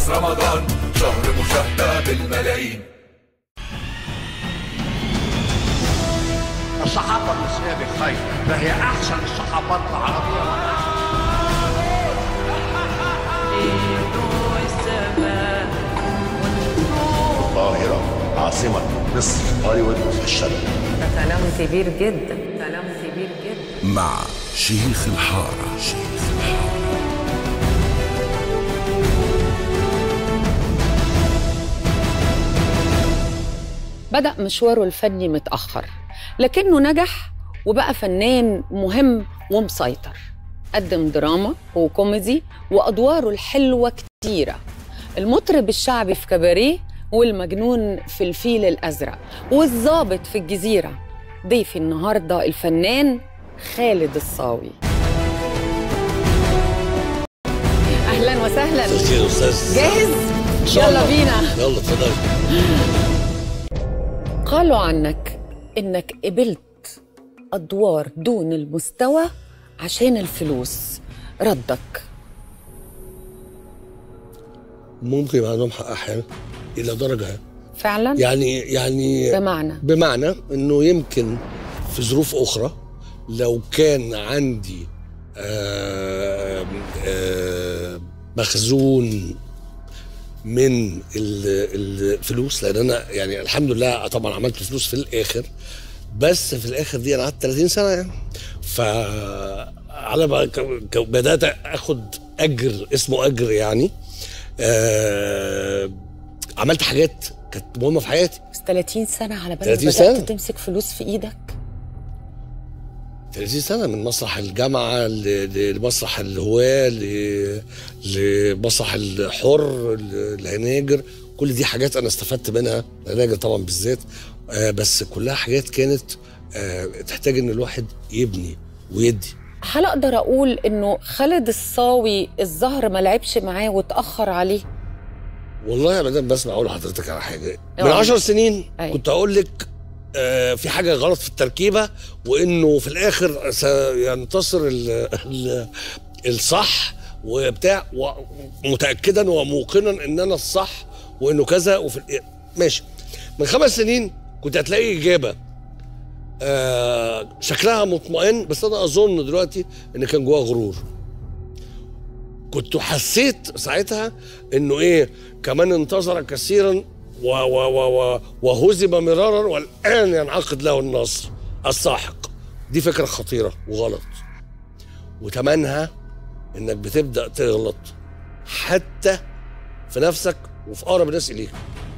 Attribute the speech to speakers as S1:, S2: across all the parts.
S1: فانوس رمضان شهر مشاهدة بالملايين
S2: الصحافة المصرية بخير فهي أحسن الصحافات العربية
S3: القاهرة عاصمة مصر هوليوود الشرق
S4: كلام كبير جدا كلام كبير جدا
S1: مع شيخ الحارة شيخ الحارة
S4: بدأ مشواره الفني متأخر لكنه نجح وبقى فنان مهم ومسيطر قدم دراما وكوميدي وأدواره الحلوة كتيرة المطرب الشعبي في كباريه والمجنون في الفيل الأزرق والظابط في الجزيرة ضيفي النهاردة الفنان خالد الصاوي أهلا وسهلا
S5: خير يا استاذ
S4: جاهز؟
S5: إن شاء
S4: يلا
S5: الله.
S4: بينا
S5: يلا اتفضل
S4: قالوا عنك انك قبلت ادوار دون المستوى عشان الفلوس ردك
S5: ممكن يبقى عندهم حق احيانا الى درجه
S4: فعلا
S5: يعني يعني
S4: بمعنى
S5: بمعنى انه يمكن في ظروف اخرى لو كان عندي آه آه مخزون من ال- الفلوس لان انا يعني الحمد لله طبعا عملت فلوس في الاخر بس في الاخر دي انا قعدت 30 سنه يعني ف على ما ك- ك- بدات اخد اجر اسمه اجر يعني آه عملت حاجات كانت مهمه في حياتي
S4: بس 30 سنه على بال
S5: 30
S4: ما
S5: سنة.
S4: بدات تمسك فلوس في ايدك
S5: 30 سنة من مسرح الجامعة ل- لمسرح الهواة ل- لمسرح الحر ل- الهناجر كل دي حاجات أنا استفدت منها الهناجر طبعا بالذات آه، بس كلها حاجات كانت آه، تحتاج إن الواحد يبني ويدي
S4: هل اقدر اقول انه خالد الصاوي الزهر ما لعبش معاه واتاخر عليه
S5: والله يا مدام بسمع أقول لحضرتك على حاجة من
S4: أيوة.
S5: عشر سنين
S4: أيوة.
S5: كنت أقول لك آه، في حاجة غلط في التركيبة وإنه في الآخر سينتصر ال- ال- الصح وبتاع ومتأكدا وموقنا إن أنا الصح وإنه كذا وفي الإيه. ماشي من خمس سنين كنت هتلاقي إجابة آه، شكلها مطمئن بس أنا أظن دلوقتي إن كان جواها غرور كنت حسيت ساعتها انه ايه كمان انتظر كثيرا و و و و وهزم مرارا والان ينعقد له النصر الساحق دي فكره خطيره وغلط وتمنها انك بتبدا تغلط حتى في نفسك وفي اقرب الناس اليك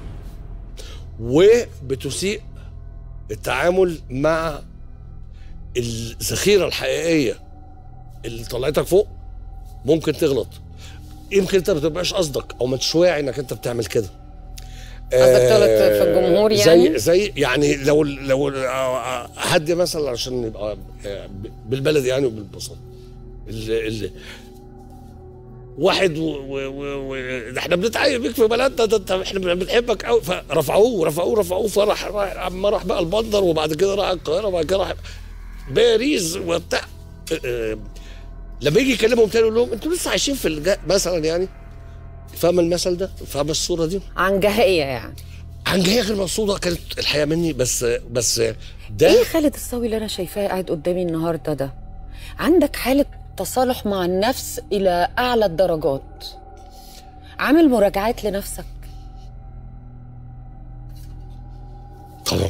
S5: وبتسيء التعامل مع الذخيره الحقيقيه اللي طلعتك فوق ممكن تغلط يمكن انت ما تبقاش قصدك او ما تش واعي انك انت بتعمل كده
S4: قصدك تغلط في الجمهور يعني؟
S5: زي زي يعني لو لو حد مثلا عشان يبقى آه، بالبلدي يعني وبالبساطه ال ال واحد و و و و ده احنا بنتعايق بيك في بلدنا ده انت احنا بنحبك قوي فرفعوه رفعوه رفعوه فرح راح اما راح بقى البندر وبعد كده راح القاهره وبعد كده راح باريس وبتاع آه، آه، لما يجي يكلمهم تاني يقول لهم انتوا لسه عايشين في الج... مثلا يعني فاهم المثل ده؟ فاهم الصوره دي؟
S4: عن جهيه يعني
S5: عن جهه غير مقصوده كانت الحياه مني بس بس ده
S4: ايه خالد الصاوي اللي انا شايفاه قاعد قدامي النهارده ده عندك حاله تصالح مع النفس الى اعلى الدرجات عامل مراجعات لنفسك
S5: طبعا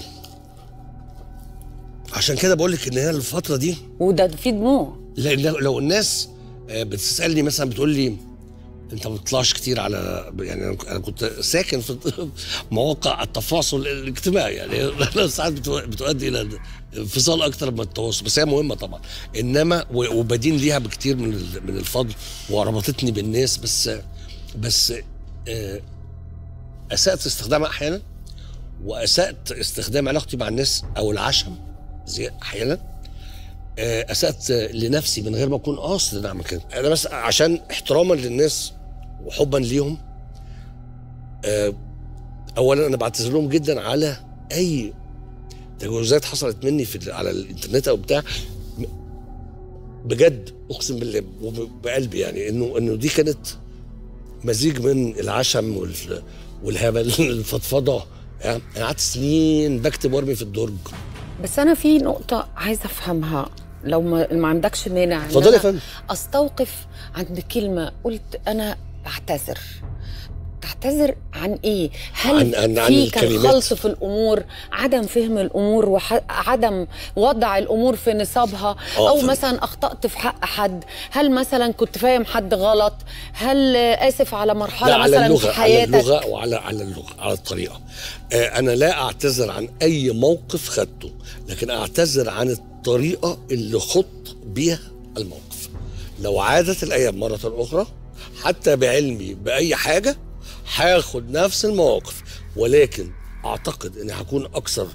S5: عشان كده بقول لك ان هي الفتره دي
S4: وده في دموع
S5: لان لو الناس آه، بتسالني مثلا بتقول لي انت ما بتطلعش كتير على يعني أنا- انا كنت ساكن في مواقع التفاصل الاجتماعي يعني أنا ساعات بتو- بتؤدي الى انفصال اكتر من التواصل بس هي مهمه طبعا انما و- وبدين ليها بكتير من ال- من الفضل وربطتني بالناس بس بس آه، اسات استخدامها احيانا واسات استخدام علاقتي مع الناس او العشم زي احيانا آه، اسات لنفسي من غير ما اكون قاصد ان اعمل كده انا بس عشان احتراما للناس وحبا ليهم آه، اولا انا بعتذر لهم جدا على اي تجاوزات حصلت مني في ال- على الانترنت او بتاع م- بجد اقسم بالله وبقلبي يعني انه انه دي كانت مزيج من العشم وال- والهبل الفضفضه يعني انا قعدت سنين بكتب وارمي في الدرج
S4: بس انا في نقطه عايزه افهمها لو ما, ما عندكش مانع إن
S5: اتفضلي يا
S4: أنا
S5: فندم.
S4: استوقف عند كلمه قلت انا بعتذر تعتذر عن ايه؟ هل
S5: عن- عن- عن
S4: في كان
S5: الكلمات.
S4: خلط في الامور، عدم فهم الامور وعدم وضع الامور في نصابها
S5: آه،
S4: او
S5: فهم.
S4: مثلا اخطات في حق حد، هل مثلا كنت فاهم حد غلط؟ هل اسف على مرحله
S5: لا على
S4: مثلا
S5: اللغه
S4: في
S5: على
S4: حياتك؟
S5: اللغه وعلى على اللغه على الطريقه آه انا لا اعتذر عن اي موقف خدته لكن اعتذر عن الطريقه اللي خط بيها الموقف لو عادت الايام مره اخرى حتى بعلمي باي حاجه هاخد نفس المواقف ولكن اعتقد اني هكون اكثر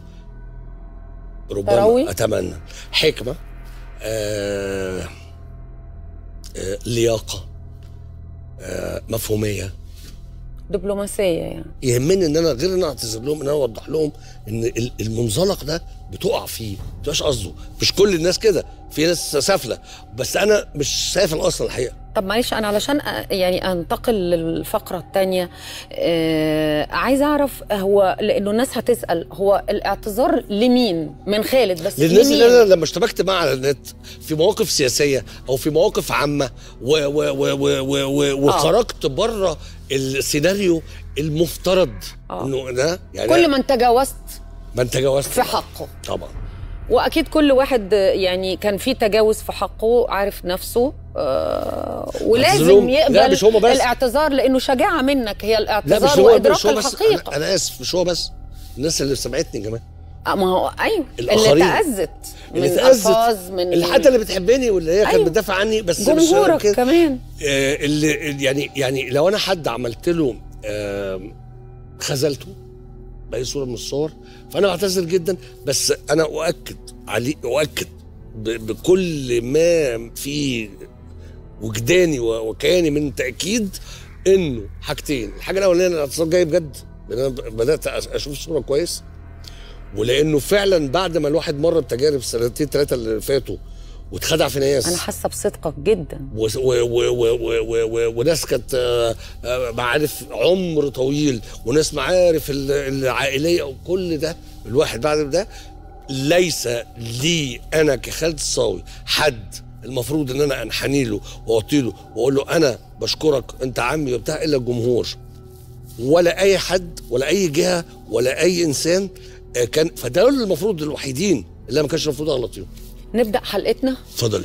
S5: ربما
S4: تروي؟
S5: اتمنى حكمه آه آه لياقه آه مفهوميه
S4: دبلوماسيه يعني
S5: يهمني ان انا غير ان انا اعتذر لهم ان انا اوضح لهم ان ال- المنزلق ده بتقع فيه ما بتبقاش قصده مش كل الناس كده في ناس سافله بس انا مش سافل اصلا الحقيقه
S4: طب معلش انا علشان أ- يعني انتقل للفقره الثانيه آه عايزه اعرف هو لانه الناس هتسال هو الاعتذار لمين من خالد بس
S5: للناس
S4: لمين؟
S5: اللي انا لما اشتبكت معاها على النت في مواقف سياسيه او في مواقف عامه و- و- و- و- و- و- وخرجت بره السيناريو المفترض
S4: آه.
S5: انه ده يعني
S4: كل من تجاوزت
S5: ما انت جاوزت
S4: في حقه
S5: طبعا
S4: واكيد كل واحد يعني كان في تجاوز في حقه عارف نفسه آه ولازم
S5: مظلوم.
S4: يقبل
S5: لا، مش هما بس.
S4: الاعتذار لانه شجاعه منك هي
S5: لا
S4: الاعتذار
S5: مش هو
S4: وادراك
S5: مش هو بس
S4: الحقيقه
S5: أنا, انا اسف مش هو بس الناس اللي سمعتني كمان
S4: آه، ما هو ايوه
S5: الآخرين.
S4: اللي تأذت من
S5: اللي اتأذت
S4: الفاظ من
S5: اللي حتى اللي بتحبني واللي هي كانت
S4: أيوة.
S5: بتدافع عني بس مش
S4: جمهورك
S5: كده.
S4: كمان
S5: آه، اللي يعني يعني لو انا حد عملت له آم، خذلته باي صوره من الصور فانا بعتذر جدا بس انا اؤكد عليه اؤكد ب- بكل ما في وجداني و- وكياني من تاكيد انه حاجتين الحاجه الاولانيه إن الاعتصام جاي بجد لان انا ب- بدات أش- اشوف الصوره كويس ولانه فعلا بعد ما الواحد مر بتجارب السنتين ثلاثه اللي فاتوا واتخدع في ناس
S4: انا حاسه بصدقك جدا
S5: و- و- و- و- و- و- و- وناس كانت آه، آه، معارف عمر طويل وناس معارف ال- العائليه وكل ده الواحد بعد ده ليس لي انا كخالد الصاوي حد المفروض ان انا انحني له واعطي له واقول له انا بشكرك انت عمي وبتاع الا الجمهور ولا اي حد ولا اي جهه ولا اي انسان آه، كان فدول المفروض الوحيدين اللي أنا ما كانش المفروض اغلط فيهم
S4: نبدا حلقتنا
S5: اتفضل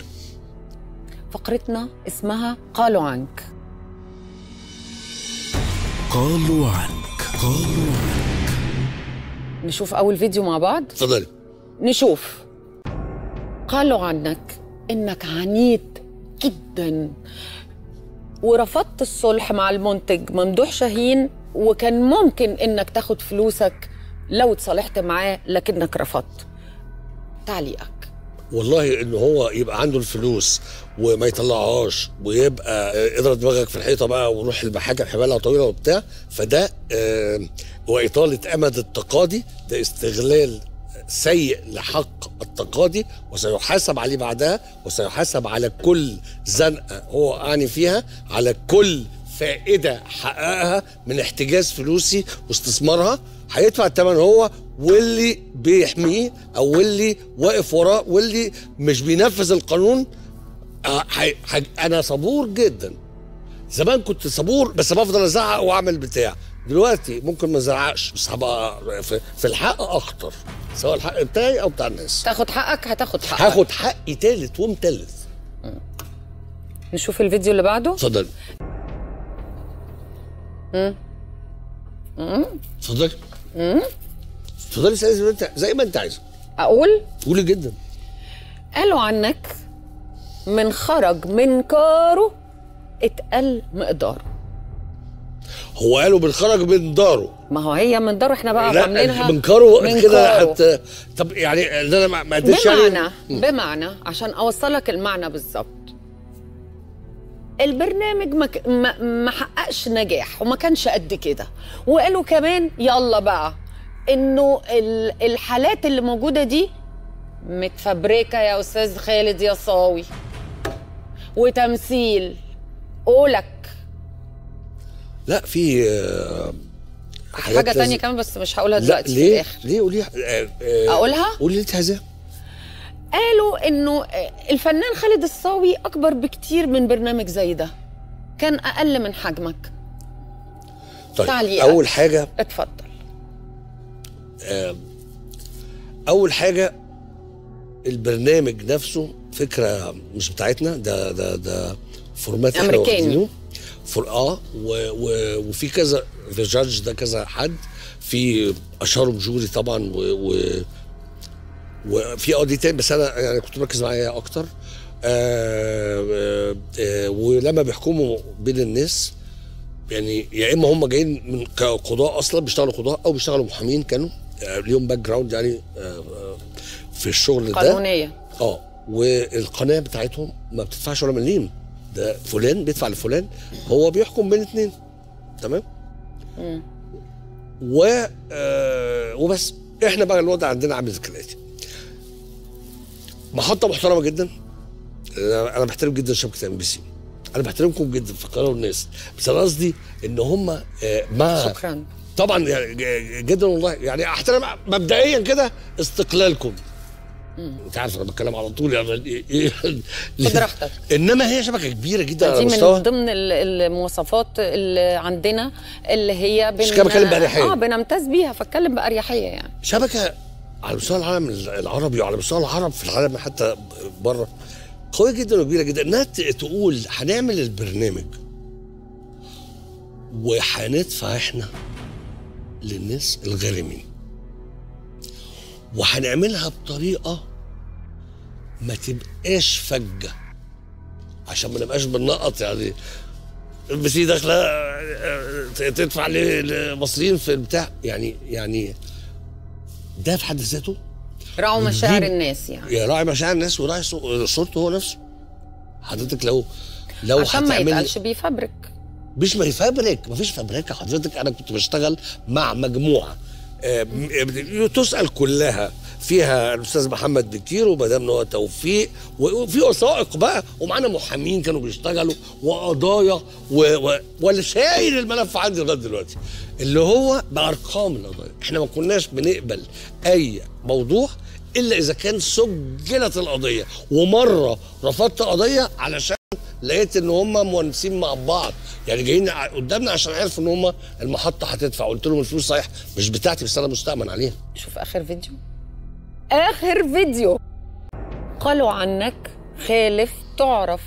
S4: فقرتنا اسمها قالوا عنك
S1: قالوا عنك قالوا عنك
S4: نشوف اول فيديو مع بعض
S5: اتفضل
S4: نشوف قالوا عنك انك عنيد جدا ورفضت الصلح مع المنتج ممدوح شاهين وكان ممكن انك تاخد فلوسك لو اتصالحت معاه لكنك رفضت تعليقك
S5: والله ان هو يبقى عنده الفلوس وما يطلعهاش ويبقى آه، اضرب دماغك في الحيطه بقى وروح المحاكم حبالها طويله وبتاع فده آه، واطاله امد التقاضي ده استغلال سيء لحق التقاضي وسيحاسب عليه بعدها وسيحاسب على كل زنقه هو وقعني فيها على كل فائده حققها من احتجاز فلوسي واستثمارها هيدفع الثمن هو واللي بيحميه او واللي واقف وراه واللي مش بينفذ القانون آه، حي- حي- انا صبور جدا زمان كنت صبور بس بفضل ازعق واعمل بتاع دلوقتي ممكن ما ازعقش بس هبقى في, في الحق اخطر سواء الحق بتاعي او بتاع الناس
S4: تاخد حقك هتاخد حقك
S5: هاخد حقي تالت ومتلت
S4: نشوف الفيديو اللي بعده
S5: اتفضل اتفضلي اتفضلي اسالي زي ما انت زي ما انت عايزه
S4: اقول
S5: قولي جدا
S4: قالوا عنك من خرج من كاره اتقل مقداره
S5: هو قالوا بالخرج من داره
S4: ما هو هي من داره احنا بقى
S5: لا
S4: عاملينها
S5: من كارو
S4: من
S5: كده
S4: كاره.
S5: حتى طب يعني اللي انا ما- ما قدرتش يعني
S4: بمعنى بمعنى عشان اوصلك المعنى بالظبط البرنامج ما ك- ما ما حققش نجاح وما كانش قد كده وقالوا كمان يلا بقى انه ال- الحالات اللي موجوده دي متفبركه يا استاذ خالد يا صاوي وتمثيل قولك
S5: لا في آه، حاجات
S4: حاجه تانية
S5: لازم-
S4: كمان بس مش هقولها
S5: لا
S4: دلوقتي في
S5: ليه
S4: الاخر
S5: ليه قوليها آه، آه،
S4: اقولها
S5: قولي اللي انت عايزاه
S4: قالوا انه الفنان خالد الصاوي اكبر بكتير من برنامج زي ده كان اقل من حجمك
S5: طيب
S4: تعليقك.
S5: اول حاجه
S4: اتفضل
S5: اول حاجه البرنامج نفسه فكره مش بتاعتنا ده ده ده فورمات احنا
S4: أمريكاني.
S5: واخدينه. فور اه و و وفي كذا ذا جادج ده كذا حد في اشهرهم جوري طبعا و, و وفي اه دي تاني بس انا يعني كنت مركز معايا اكتر آه آه آه ولما بيحكموا بين الناس يعني يا اما هم جايين من كقضاء اصلا بيشتغلوا قضاء او بيشتغلوا محامين كانوا آه، ليهم باك جراوند يعني آه، آه، في الشغل ده
S4: قانونيه
S5: اه والقناه بتاعتهم ما بتدفعش ولا مليم ده فلان بيدفع لفلان هو بيحكم بين اتنين تمام و آه وبس احنا بقى الوضع عندنا عامل زي كالاتي محطه محترمه جدا انا أنا بحترم جدا شبكه ام بي سي انا بحترمكم جدا في القناه والناس بس انا قصدي ان هم آه مع
S4: شكرا
S5: طبعا يعني ج- جدا والله يعني احترم مبدئيا كده استقلالكم انت عارف انا بتكلم على طول يعني
S4: خد راحتك.
S5: انما هي شبكه كبيره جدا على
S4: دي من
S5: مستوى
S4: ضمن ال- المواصفات اللي عندنا اللي هي بن...
S5: مش كده بتكلم بأريحية.
S4: اه بنمتاز بيها فاتكلم باريحيه يعني
S5: شبكه على مستوى العالم العربي وعلى مستوى العرب في العالم حتى بره قويه جدا وكبيره جدا انها ت- تقول هنعمل البرنامج وهندفع احنا للناس الغارمين وهنعملها بطريقه ما تبقاش فجه عشان ما نبقاش بننقط يعني بس هي داخله آه، آه، تدفع للمصريين في البتاع يعني يعني ده في حد ذاته
S4: راعوا مشاعر
S5: دي-
S4: الناس يعني
S5: يا راعي مشاعر الناس وراعي صو- صورته هو نفسه حضرتك لو لو
S4: عشان ما
S5: هتعمل-
S4: يتقالش بيفبرك
S5: مش ما يفبرك مفيش فبركه حضرتك انا كنت بشتغل مع مجموعه آه، م- آه، تسال كلها فيها الاستاذ محمد بكير ومدام نوى توفيق وفي وثائق بقى ومعانا محامين كانوا بيشتغلوا وقضايا و... و... واللي شايل الملف عندي لغايه دلوقتي اللي هو بارقام القضايا احنا ما كناش بنقبل اي موضوع الا اذا كان سجلت القضيه ومره رفضت قضيه علشان لقيت ان هم مونسين مع بعض يعني جايين ع- قدامنا عشان عارف ان هم المحطه هتدفع قلت لهم الفلوس صحيح مش بتاعتي بس انا مستأمن عليها
S4: شوف اخر فيديو اخر فيديو قالوا عنك خالف تعرف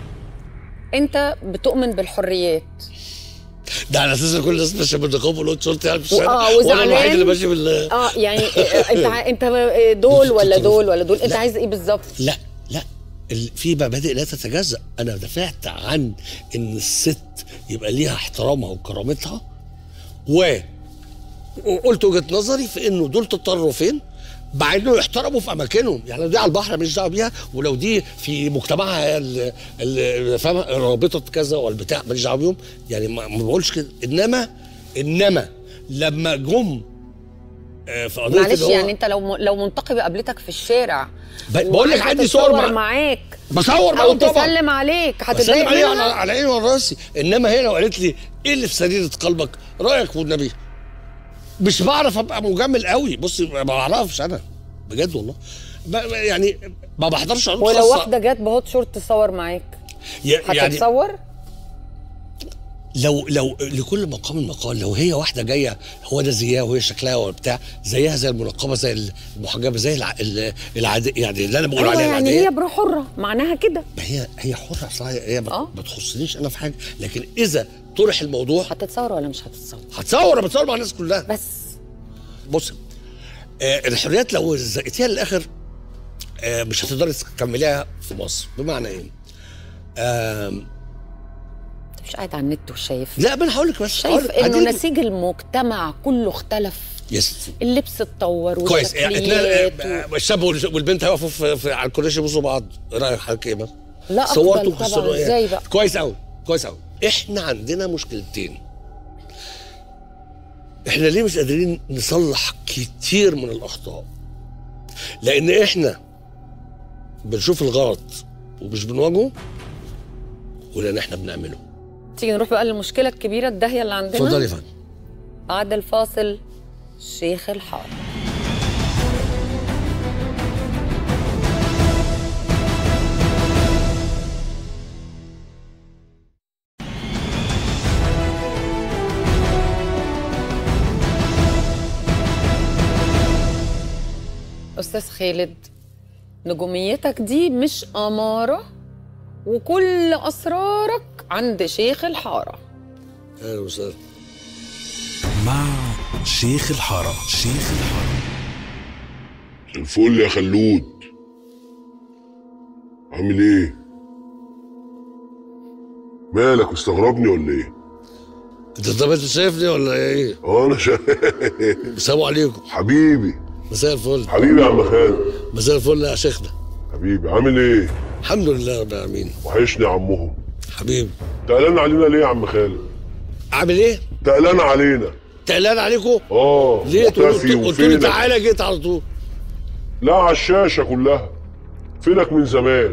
S4: انت بتؤمن بالحريات
S5: ده على اساس إن كل الناس ماشيه بالنقاب ولو شرطي يعني في الشارع
S4: اه
S5: وانا الوحيد
S4: وزعلان
S5: اللي ماشي بال
S4: اه يعني آه، انت ع- انت دول ولا دول ولا دول انت
S5: لا.
S4: عايز ايه بالظبط
S5: لا لا ال- في مبادئ لا تتجزأ انا دافعت عن ان الست يبقى ليها احترامها وكرامتها و وقلت وجهه نظري في انه دول تطرفين مع انه يحترموا في اماكنهم يعني لو دي على البحر ماليش دعوه بيها ولو دي في مجتمعها ال- ال- فاهمه رابطه كذا والبتاع ماليش دعوه بيهم يعني ما ما بقولش كده انما انما لما جم آه، في قضيه
S4: معلش
S5: اللي هو-
S4: يعني انت لو لو منتقبه قابلتك في الشارع
S5: ب- بقول لك عندي صور
S4: مع...
S5: مع-
S4: معاك
S5: بصور
S4: او
S5: معاهم طبعا
S4: تسلم عليك
S5: بسلم
S4: هتتضايق
S5: عليه على,
S4: منها
S5: على عيني وعلى راسي انما هي لو قالت لي ايه اللي في سريره قلبك رايك والنبي مش بعرف ابقى مجمل قوي بصي ما بعرفش انا بجد والله ب- يعني ما بحضرش عروض
S4: ولو
S5: خاصة.
S4: واحده جت بهوت شورت تصور معاك
S5: ي- يعني
S4: هتتصور
S5: لو لو لكل مقام مقال لو هي واحده جايه هو ده زيها وهي شكلها وبتاع زيها زي المنقبه زي المحجبه زي الع... ال- العاديه يعني اللي انا بقول
S4: ايوه
S5: عليها
S4: يعني
S5: العاديه
S4: هي برا حره معناها كده
S5: ما هي هي حره اصلا هي هي ما
S4: آه.
S5: ما تخصنيش انا في حاجه لكن اذا طرح الموضوع
S4: هتتصور ولا مش هتتصور
S5: هتصور بتصور مع الناس كلها
S4: بس
S5: بص آه الحريات لو زقتيها للاخر آه مش هتقدري تكمليها في مصر بمعنى ايه؟ آه
S4: انت مش قاعد على النت وشايف
S5: لا ما انا هقول لك بس
S4: شايف
S5: هقولك.
S4: انه
S5: هديلك-
S4: نسيج المجتمع كله اختلف
S5: يا ستي
S4: اللبس اتطور
S5: كويس يعني
S4: والشكليات
S5: اتنين-
S4: و...
S5: آه، الشاب وال- والبنت هيقفوا في, في على الكورنيش يبصوا بعض ايه رايك حضرتك ايه بقى؟
S4: لا
S5: صورتوا
S4: افضل طبعا
S5: وخسروا إيه؟
S4: ازاي بقى
S5: كويس قوي كويس قوي احنا عندنا مشكلتين احنا ليه مش قادرين نصلح كتير من الاخطاء لان احنا بنشوف الغلط ومش بنواجهه ولان احنا بنعمله
S4: تيجي نروح بقى للمشكله الكبيره الداهيه اللي عندنا
S5: اتفضلي يا فندم
S4: بعد الفاصل شيخ الحاره أستاذ خالد نجوميتك دي مش أمارة وكل أسرارك عند شيخ الحارة
S5: اهلا وسهلا
S1: مع شيخ الحارة شيخ الحارة
S6: الفل يا خلود عامل ايه مالك مستغربني ولا ايه
S5: انت طب انت شايفني ولا ايه؟
S6: اه انا شا...
S5: السلام عليكم
S6: حبيبي
S5: مساء الفل
S6: حبيبي يا عم خالد
S5: مساء الفل يا شيخنا
S6: حبيبي عامل ايه
S5: الحمد لله رب العالمين
S6: وحشني يا عمهم
S5: حبيبي
S6: تقلان علينا ليه يا عم خالد
S5: عامل ايه؟
S6: تقلان علينا
S5: تقلان عليكم؟
S6: اه
S5: ليه تقول
S6: مختفي
S5: قلت لي
S6: وفينك؟
S5: تعالى جيت على طول
S6: لا على الشاشه كلها فينك من زمان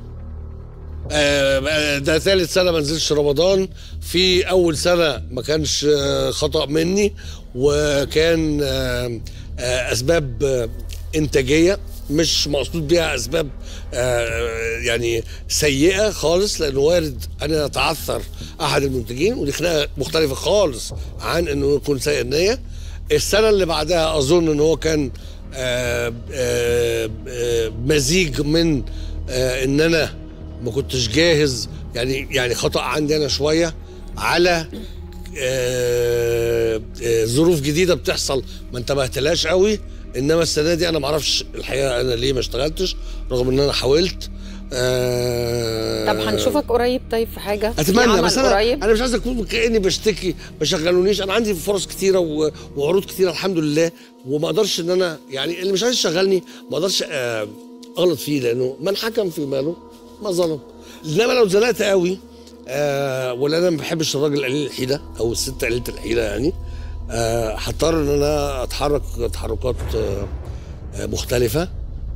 S5: آه، ده ثالث سنه ما نزلش رمضان في اول سنه ما كانش آه، خطا مني وكان آه، آه، اسباب آه، انتاجيه مش مقصود بيها اسباب آه، يعني سيئه خالص لانه وارد ان يتعثر احد المنتجين ودي خناقه مختلفه خالص عن انه يكون سيء النيه السنه اللي بعدها اظن ان هو كان آه، آه، آه، مزيج من آه، ان انا ما كنتش جاهز يعني يعني خطا عندي انا شويه على آه، آه، ظروف جديده بتحصل ما انتبهتلهاش قوي انما السنه دي انا ما اعرفش الحقيقه انا ليه ما اشتغلتش رغم ان انا حاولت آه،
S4: طب هنشوفك قريب طيب في حاجة في
S5: اتمنى
S4: عمل
S5: بس انا
S4: قريب
S5: انا مش عايز اكون كاني بشتكي ما شغلونيش انا عندي فرص كتيره و- وعروض كتيره الحمد لله وما اقدرش ان انا يعني اللي مش عايز يشغلني ما اقدرش آه، اغلط فيه لانه من حكم في ماله ما ظلم انما لو اتزنقت قوي آه ولا انا ما بحبش الراجل قليل الحيله او الست قليله الحيله يعني آه، هضطر ان انا اتحرك تحركات آه، آه، مختلفه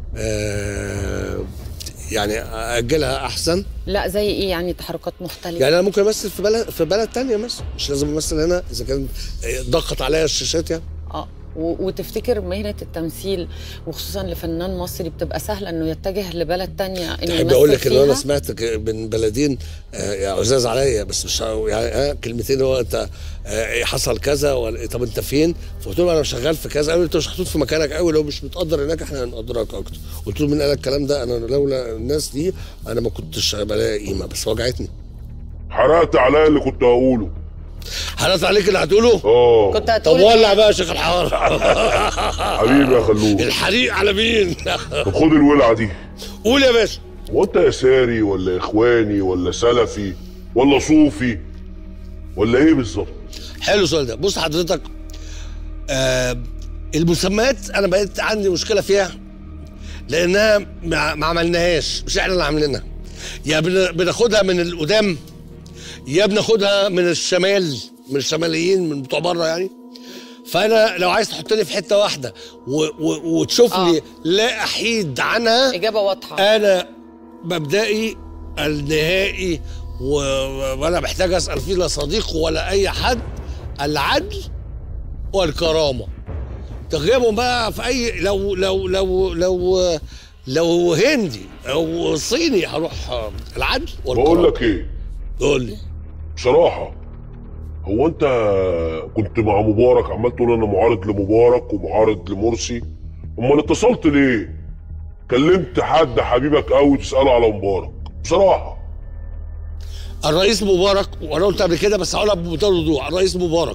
S5: آه، يعني اجلها احسن
S4: لا زي ايه يعني تحركات مختلفة
S5: يعني انا ممكن امثل في بلد في بلد تانية مثلا مش لازم امثل هنا اذا كان ضغط عليا الشاشات يعني
S4: اه و- وتفتكر مهنة التمثيل وخصوصا لفنان مصري بتبقى سهلة انه يتجه لبلد تانية انه
S5: تحب
S4: يمثل
S5: اقول لك ان انا
S4: فيها؟
S5: سمعت ك- من بلدين آه، يا عزاز عليا بس مش ه- يعني آه، كلمتين هو انت آه، حصل كذا ولا طب انت فين؟ فقلت له انا شغال في كذا قالوا لي انت مش محطوط في مكانك قوي لو مش متقدر هناك احنا هنقدرك اكتر قلت له مين قال الكلام ده انا لولا الناس دي انا ما كنتش بلاقي قيمه بس وجعتني
S6: حرقت عليا اللي كنت هقوله
S5: حرقت عليك اللي هتقوله؟
S6: اه
S4: كنت
S5: طب
S4: هتقول
S5: ولع بقى يا شيخ الحوار
S6: حبيبي يا خلود
S5: الحريق على مين؟
S6: طب خد الولعه دي
S5: قول يا باشا
S6: هو انت يساري ولا اخواني ولا سلفي ولا صوفي ولا ايه بالظبط
S5: حلو السؤال ده بص حضرتك آه المسميات انا بقيت عندي مشكله فيها لانها ما ما عملناهاش مش احنا اللي عاملينها يا بن- بناخدها من القدام يا بناخدها من الشمال من الشماليين من بتوع بره يعني فانا لو عايز تحطني في حته واحده و و وتشوفني
S4: آه.
S5: لا احيد عنها
S4: اجابة واضحة
S5: انا مبدئي النهائي و... ولا محتاج اسال فيه لا صديق ولا اي حد العدل والكرامه تغيبهم بقى في اي لو لو لو لو لو هندي او صيني هروح العدل والكرامه
S6: بقول لك ايه
S5: قول لي
S6: بصراحه هو انت كنت مع مبارك عمال تقول انا معارض لمبارك ومعارض لمرسي امال اتصلت ليه كلمت حد حبيبك قوي تساله على مبارك بصراحه
S5: الرئيس مبارك وانا قلت قبل كده بس هقولها بمنتهى الوضوح الرئيس مبارك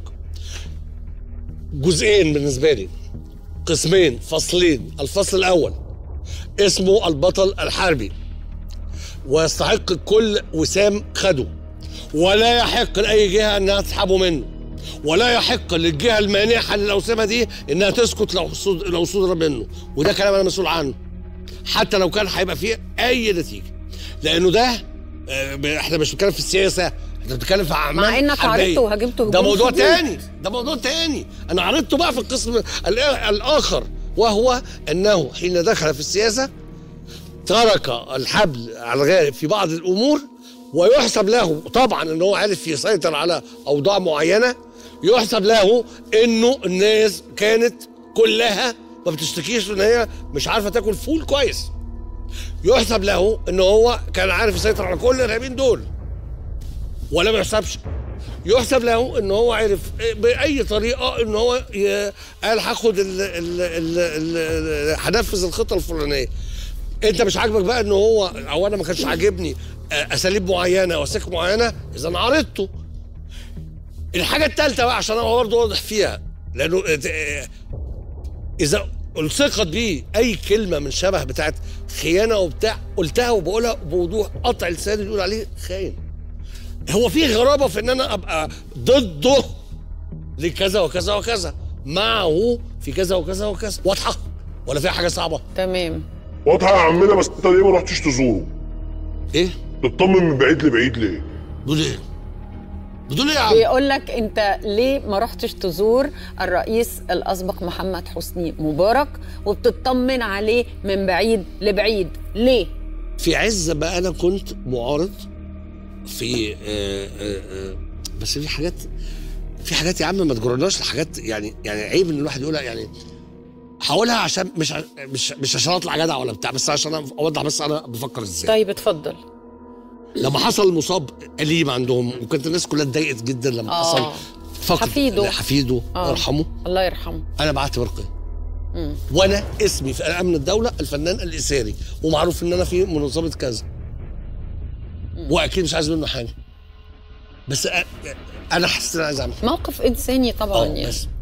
S5: جزئين بالنسبه لي قسمين فصلين الفصل الاول اسمه البطل الحربي ويستحق الكل وسام خده ولا يحق لاي جهه انها تسحبه منه ولا يحق للجهه المانحه للاوسمه دي انها تسكت لو صد- لو صدر منه وده كلام انا مسؤول عنه حتى لو كان هيبقى فيه اي نتيجه لانه ده آه، ب- احنا مش بنتكلم في السياسه احنا بنتكلم في اعمال
S4: مع إنك
S5: حربية.
S4: عرضته وهاجمته
S5: ده
S4: هجوم
S5: موضوع
S4: شديد.
S5: تاني ده موضوع تاني انا عرضته بقى في القسم ال- الاخر وهو انه حين دخل في السياسه ترك الحبل على الغارب في بعض الامور ويحسب له طبعا ان هو عارف يسيطر على اوضاع معينه يحسب له انه الناس كانت كلها ما بتشتكيش ان هي مش عارفه تاكل فول كويس يحسب له ان هو كان عارف يسيطر على كل الارهابيين دول ولا ما يحسبش يحسب له ان هو عرف باي طريقه ان هو ي- قال هاخد ال- ال- ال- ال- هنفذ الخطه الفلانيه انت مش عاجبك بقى ان هو او انا ما كانش عاجبني آه، اساليب معينه وسك معينه اذا عرضته الحاجه الثالثه بقى عشان انا برضه واضح فيها لانه آه، اذا الصقت بيه اي كلمه من شبه بتاعت خيانه وبتاع قلتها وبقولها بوضوح قطع لساني يقول عليه خاين هو في غرابه في ان انا ابقى ضده لكذا وكذا وكذا معه في كذا وكذا وكذا واضحه ولا فيها حاجه صعبه
S4: تمام
S6: واضحه يا عمنا بس انت ليه ما رحتش تزوره؟
S5: ايه
S6: تطمن من بعيد لبعيد ليه؟
S5: بتقول ايه بتقول ايه يا عم
S4: بيقول لك انت ليه ما رحتش تزور الرئيس الاسبق محمد حسني مبارك وبتطمن عليه من بعيد لبعيد ليه
S5: في عز بقى انا كنت معارض في آه آه آه بس في حاجات في حاجات يا عم ما تجرناش لحاجات يعني يعني عيب ان الواحد يقولها يعني هقولها عشان مش ع- مش مش عشان اطلع جدع ولا بتاع بس عشان أنا اوضح بس انا بفكر ازاي
S4: طيب اتفضل
S5: لما حصل المصاب أليم عندهم وكانت الناس كلها اتضايقت جدا لما
S4: آه.
S5: حصل فقد
S4: حفيده.
S5: حفيده
S4: آه.
S5: يرحمه
S4: الله يرحمه
S5: انا بعت ورقه وانا اسمي في امن الدوله الفنان الاساري ومعروف ان انا في منظمه كذا واكيد مش عايز منه حاجه بس أ- انا حاسس ان انا عايز اعمل
S4: موقف انساني طبعا
S5: اه
S4: يعني
S5: بس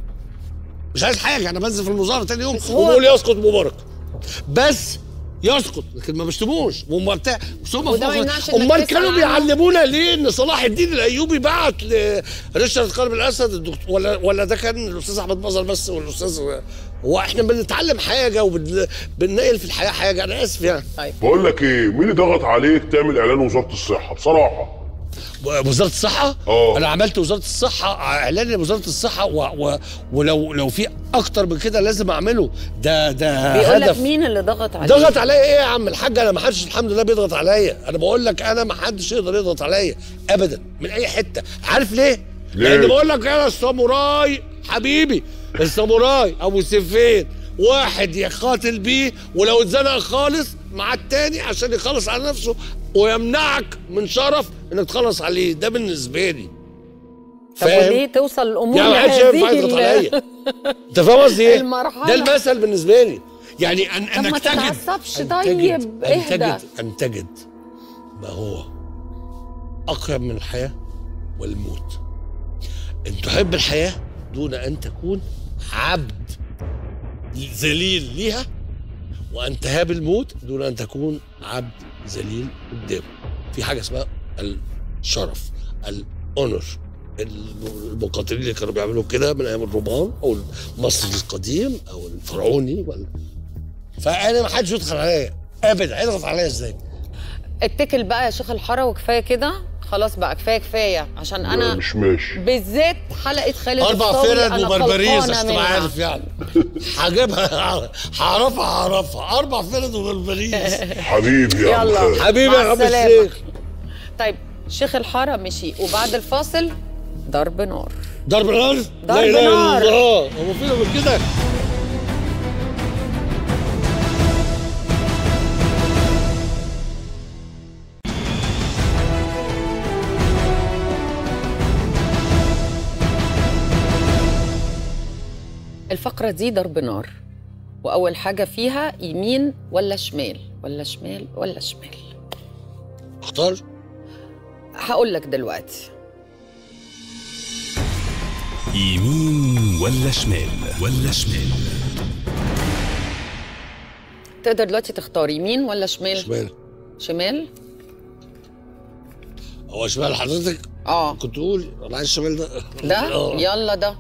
S5: مش عايز حاجه انا بنزل في المظاهره تاني يوم
S4: بس هو-
S5: وبقول يسقط مبارك بس يسقط لكن ما بشتموش وهم بتاع بس هم
S4: وده ما
S5: فوق-
S4: يمنعش إنك
S5: امال
S4: تسأل
S5: كانوا
S4: عنه.
S5: بيعلمونا ليه ان صلاح الدين الايوبي بعت لريتشارد قلب الاسد الدكتور ولا ولا ده كان الاستاذ احمد مظهر بس والاستاذ هو احنا بنتعلم حاجه وبننقل في الحياه حاجه انا اسف يعني
S4: طيب
S6: بقول لك ايه مين اللي ضغط عليك تعمل اعلان وزاره الصحه بصراحه
S5: وزاره الصحه
S6: اه.
S5: انا عملت وزاره الصحه اعلان لوزاره الصحه و... و... ولو لو في اكتر من كده لازم اعمله ده ده
S4: بيقول لك
S5: هدف
S4: مين اللي ضغط عليه
S5: ضغط عليا ايه يا عم الحاج انا ما حدش الحمد لله بيضغط عليا انا بقول لك انا ما حدش يقدر يضغط عليا ابدا من اي حته عارف ليه
S6: ليه؟
S5: لان بقول لك انا الساموراي حبيبي الساموراي ابو سيفين واحد يقاتل بيه ولو اتزنق خالص مع التاني عشان يخلص على نفسه ويمنعك من شرف انك تخلص عليه ده بالنسبه لي
S4: طب وليه توصل الامور
S5: يعني ما حدش ينفع يضغط
S4: لهذه
S5: عليا انت فاهم قصدي ايه؟
S4: المرحلة.
S5: ده المثل بالنسبه لي يعني أن
S4: طب
S5: انك
S4: ما
S5: تجد
S4: تتعصبش
S5: أن
S4: طيب،
S5: تجد
S4: اهدى.
S5: أن تجد أن تجد ما هو أقرب من الحياة والموت أن تحب الحياة دون أن تكون عبد ذليل ليها وأن تهاب الموت دون أن تكون عبد ذليل قدامه في حاجة اسمها الشرف الأونر المقاتلين اللي كانوا بيعملوا كده من ايام الرومان او المصري القديم او الفرعوني ولا فانا ما حدش يدخل عليا ابدا هيضغط عليا ازاي؟
S4: اتكل بقى يا شيخ الحاره وكفايه كده خلاص بقى كفايه كفايه عشان انا
S6: مش ماشي
S4: بالذات حلقه خالد
S5: اربع
S4: الصاوي
S5: فرد
S4: أنا
S5: وبربريز
S4: قلقانة
S5: عشان تبقى
S4: منها.
S5: عارف يعني هجيبها هعرفها هعرفها اربع فرد وبربريز
S6: حبيبي يا عم
S4: يلا.
S6: خالد.
S5: حبيبي
S4: مع
S5: يا عم
S4: السلامة.
S5: الشيخ
S4: طيب شيخ الحاره مشي وبعد الفاصل ضرب نار
S5: ضرب نار لا اله
S4: نار.
S5: الا الله هو فينا من كده
S4: الفقرة دي ضرب نار وأول حاجة فيها يمين ولا شمال ولا شمال ولا شمال
S5: اختار
S4: هقول لك دلوقتي
S1: يمين ولا شمال ولا شمال
S4: تقدر دلوقتي تختار يمين ولا شمال
S5: شمال
S4: شمال
S5: هو شمال حضرتك
S4: اه
S5: كنت تقول انا عايز الشمال ده
S4: ده
S5: آه.
S4: يلا ده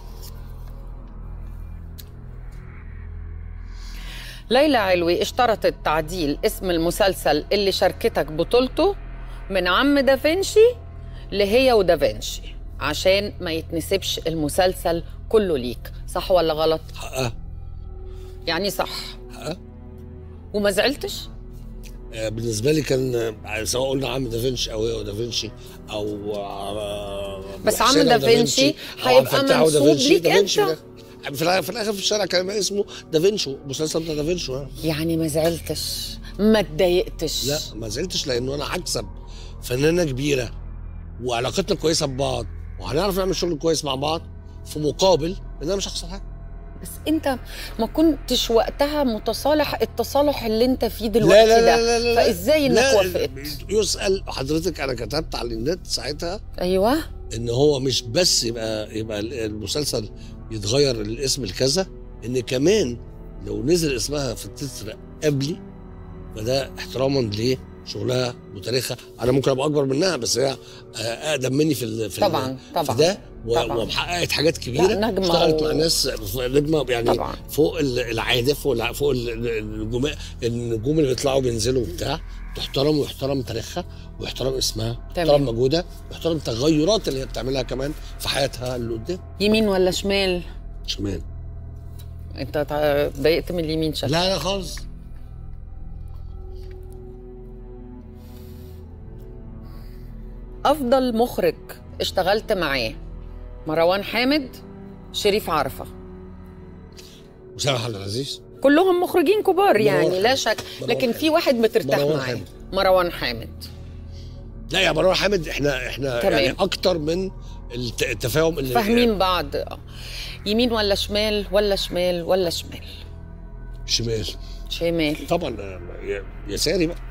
S4: ليلى علوي اشترطت تعديل اسم المسلسل اللي شاركتك بطولته من عم دافنشي لهي ودافنشي عشان ما يتنسبش المسلسل كله ليك صح ولا غلط
S5: حقها
S4: يعني صح
S5: حقها
S4: وما زعلتش
S5: آه، بالنسبه لي كان آه، سواء قلنا عم دافنشي او هو دافنشي او آه،
S4: بس
S5: حسين
S4: عم
S5: أو
S4: دافنشي
S5: أو
S4: هيبقى
S5: عبد الفتاح أو
S4: منسوب
S5: دافنشي.
S4: ليك
S5: دافنشي
S4: أنت.
S5: ده. في الآخر- في الاخر في الشارع كان اسمه دافنشو مسلسل بتاع دافنشو آه.
S4: يعني ما زعلتش ما اتضايقتش
S5: لا ما زعلتش لانه انا هكسب فنانه كبيره وعلاقتنا كويسه ببعض وهنعرف نعمل شغل كويس مع بعض في مقابل ان انا مش هخسر حاجه
S4: بس انت ما كنتش وقتها متصالح التصالح اللي انت فيه دلوقتي
S5: لا لا
S4: ده
S5: لا لا لا
S4: فازاي انك
S5: لا،
S4: وافقت
S5: يسال حضرتك انا كتبت على النت ساعتها
S4: ايوه
S5: ان هو مش بس يبقى يبقى المسلسل يتغير الاسم لكذا ان كمان لو نزل اسمها في التتر قبلي فده احتراما لشغلها وتاريخها انا ممكن ابقى اكبر منها بس هي آه، اقدم مني في ال- في ال-
S4: طبعاً، طبعاً.
S5: في ده و-
S4: طبعاً.
S5: وحققت حاجات كبيره
S4: لا، نجمة
S5: اشتغلت
S4: و-
S5: مع ناس نجمه يعني
S4: طبعاً.
S5: فوق ال- العاده فوق الع- فوق ال- ال- النجوم النجوم اللي بيطلعوا بينزلوا وبتاع تحترم ويحترم تاريخها ويحترم اسمها
S4: تمام.
S5: ويحترم مجهودها ويحترم التغيرات اللي هي بتعملها كمان في حياتها اللي قدام
S4: يمين ولا شمال
S5: شمال
S4: انت تع- اتضايقت من اليمين شكلك
S5: لا لا خالص
S4: افضل مخرج اشتغلت معاه مروان حامد شريف عرفه
S5: اسامه عبد العزيز
S4: كلهم مخرجين كبار
S5: مروان
S4: يعني لا
S5: حامد.
S4: شك
S5: مروان
S4: لكن
S5: حامد.
S4: في واحد بترتاح
S5: مروان
S4: معاه
S5: حامد.
S4: مروان حامد
S5: لا يا مروان حامد احنا احنا
S4: تمام.
S5: يعني اكتر من الت- التفاهم اللي
S4: فاهمين بعض آه. يمين ولا شمال ولا شمال ولا شمال
S5: شمال
S4: شمال
S5: طبعا آه، يا- يساري بقى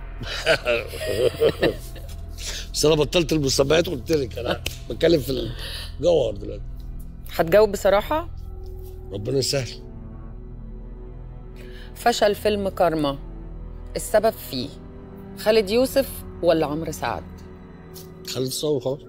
S5: بس انا بطلت المسميات قلت لك انا بتكلم في الجوهر دلوقتي
S4: هتجاوب بصراحه
S5: ربنا يسهل
S4: فشل فيلم كارما السبب فيه خالد يوسف ولا عمرو سعد
S5: خالد الصاوي خلاص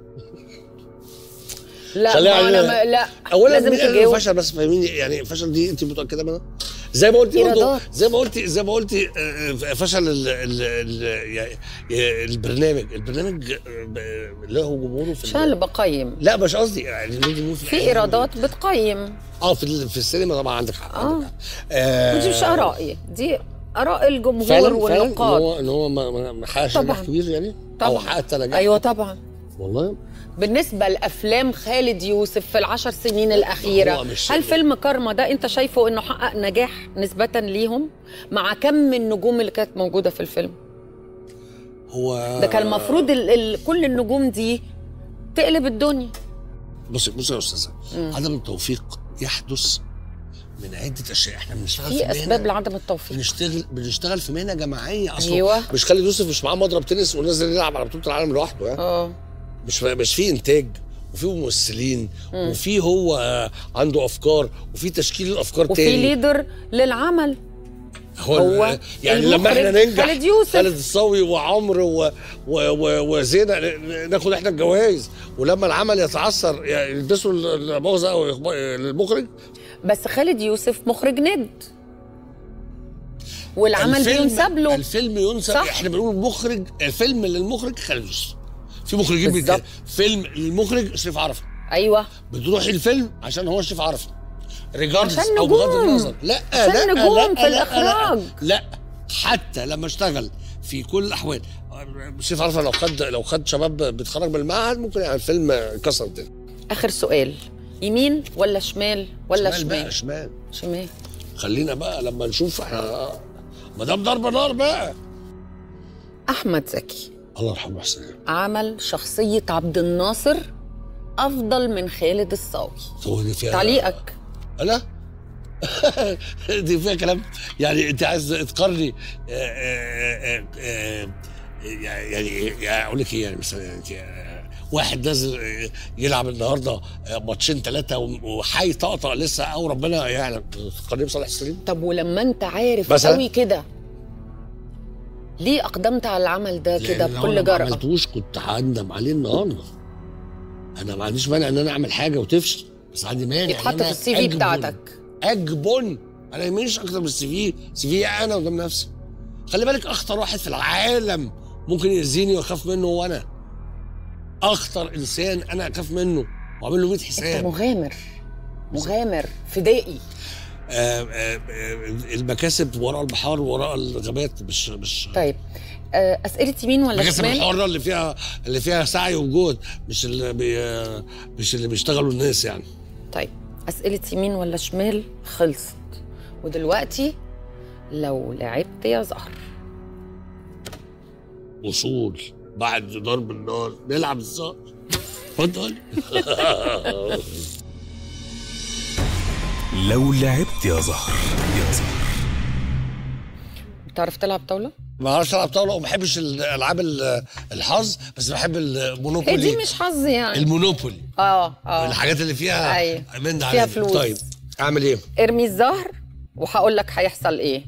S4: لا
S5: خليها
S4: ما انا
S5: علينا.
S4: ما لا
S5: اولا
S4: لازم
S5: مين قال إنه
S4: تجاوب
S5: فشل بس فاهميني يعني فشل دي انت متاكده منها زي ما قلتي برضه
S4: إيرادات.
S5: زي ما قلتي زي ما قلتي آه، فشل ال ال ال يعني البرنامج البرنامج آه، له جمهوره في
S4: مش انا اللي بقيم
S5: لا مش قصدي يعني له جمهور
S4: في
S5: الإعلام.
S4: ايرادات بتقيم
S5: اه في ال- في السينما طبعا عندك حق
S4: آه.
S5: عندك حق. آه
S4: ودي مش ارائي دي اراء الجمهور
S5: فعلا فعلا ان
S4: والنقاد
S5: هو ان هو ما- ما ما حققش
S4: طبعاً.
S5: نجاح كبير يعني
S4: طبعا
S5: او حقق نجاح
S4: ايوه طبعا
S5: والله
S4: بالنسبه لافلام خالد يوسف في العشر سنين الاخيره
S5: هو مش-
S4: هل فيلم كارما ده انت شايفه انه حقق نجاح نسبه ليهم مع كم النجوم اللي كانت موجوده في الفيلم
S5: هو
S4: ده كان المفروض ال ال كل النجوم دي تقلب الدنيا
S5: بصي بصي يا استاذه عدم التوفيق يحدث من عده اشياء احنا بنشتغل في,
S4: في
S5: مهنة-
S4: اسباب لعدم التوفيق
S5: بنشتغل بنشتغل في مهنه جماعيه اصلا
S4: أيوة.
S5: مش خالد يوسف مش معاه مضرب تنس ونازل يلعب على بطوله العالم لوحده يعني
S4: اه
S5: مش مش في انتاج وفي ممثلين وفي هو آه، عنده افكار وفي تشكيل الافكار
S4: وفي
S5: تاني
S4: ليدر للعمل
S5: هو,
S4: هو
S5: ال- يعني لما احنا
S4: المخرج
S5: ننجح
S4: خالد يوسف.
S5: خالد الصاوي وعمرو و- و- و- وزينه ن- ناخد احنا الجوائز ولما العمل يتعثر يعني يلبسوا ال- المؤاخذه او يخب- المخرج
S4: بس خالد يوسف مخرج ند والعمل
S5: الفيلم-
S4: بينسب له
S5: الفيلم ينسب
S4: صح.
S5: احنا بنقول مخرج الفيلم للمخرج خالد يوسف في مخرجين
S4: بالظبط.
S5: بيتكلموا. فيلم للمخرج شريف عرفه
S4: ايوه
S5: بتروحي الفيلم عشان هو شريف عرفه ريجاردز
S4: عشان
S5: او بغض
S4: نجوم.
S5: النظر لا
S4: عشان
S5: لا
S4: نجوم
S5: لا
S4: في
S5: لا
S4: الإخراج.
S5: لا, لا حتى لما اشتغل في كل الاحوال شريف عرفه لو خد لو خد شباب بيتخرج من المعهد ممكن يعمل فيلم كسر الدنيا
S4: اخر سؤال يمين ولا شمال ولا
S5: شمال بقى
S4: شمال
S5: شمال
S4: شمال
S5: خلينا بقى لما نشوف احنا ما دام ضرب نار بقى
S4: احمد زكي
S5: الله يرحمه حسين
S4: عمل شخصيه عبد الناصر افضل من خالد الصاوي
S5: هو دي فيها
S4: تعليقك
S5: انا دي فيها كلام يعني انت عايز تقارني آه، آه، آه، آه، يعني يعني اقول لك ايه يعني مثلا يعني آه، واحد نازل آه، يلعب النهارده آه، ماتشين ثلاثه وحي طقطق لسه او ربنا يعلم تقارنيه بصالح السليم
S4: طب ولما انت عارف
S5: مثلاً؟
S4: قوي كده ليه اقدمت على العمل ده كده
S5: لأن لو أنا
S4: بكل
S5: ما
S4: جرأة
S5: عملتوش كنت هندم عليه النهارده انا ما عنديش مانع ان انا اعمل حاجه وتفشل بس عندي مانع إن
S4: يتحط
S5: أنا
S4: في السي في
S5: أجبن.
S4: بتاعتك
S5: اجبن انا يهمنيش اكتر من السي في سي في انا قدام نفسي خلي بالك اخطر واحد في العالم ممكن يأذيني واخاف منه هو انا اخطر انسان انا اخاف منه واعمل له 100
S4: انت
S5: حساب
S4: مغامر مغامر فدائي
S5: آه، آه، آه، المكاسب وراء البحار وراء الغابات مش مش
S4: طيب آه، اسئله يمين ولا
S5: الحاجات
S4: شمال
S5: الحره اللي فيها اللي فيها سعي وجهد مش اللي بي مش اللي بيشتغلوا الناس يعني
S4: طيب اسئله يمين ولا شمال خلصت ودلوقتي لو لعبت يا زهر
S5: وصول بعد ضرب النار نلعب الزهر اتفضل
S1: لو لعبت يا زهر يا زهر
S4: بتعرف تلعب طاوله
S5: ما اعرفش العب طاوله وما بحبش الالعاب ال- الحظ بس بحب
S4: هي
S5: المونوبولي
S4: دي مش حظ يعني
S5: المونوبولي
S4: اه اه
S5: الحاجات اللي فيها
S4: أيوة.
S5: من ده
S4: فيها
S5: عليه.
S4: فلوس.
S5: طيب اعمل ايه؟
S4: ارمي الزهر وهقول لك هيحصل ايه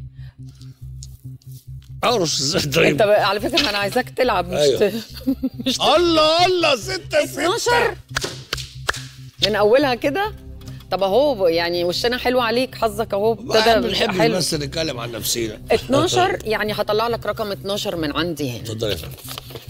S5: ارش ازاي طيب
S4: انت بقى- على فكره انا عايزاك تلعب مش
S5: أيوة.
S4: ت... مش ت...
S5: الله الله ستة ستة
S4: 12 من اولها كده طب اهو يعني وشنا حلو عليك حظك اهو
S5: ما
S4: ابتدى
S5: بنحب
S4: حلو
S5: بس نتكلم عن نفسينا
S4: 12 يعني هطلع لك رقم 12 من عندي هنا
S5: اتفضل يا فندم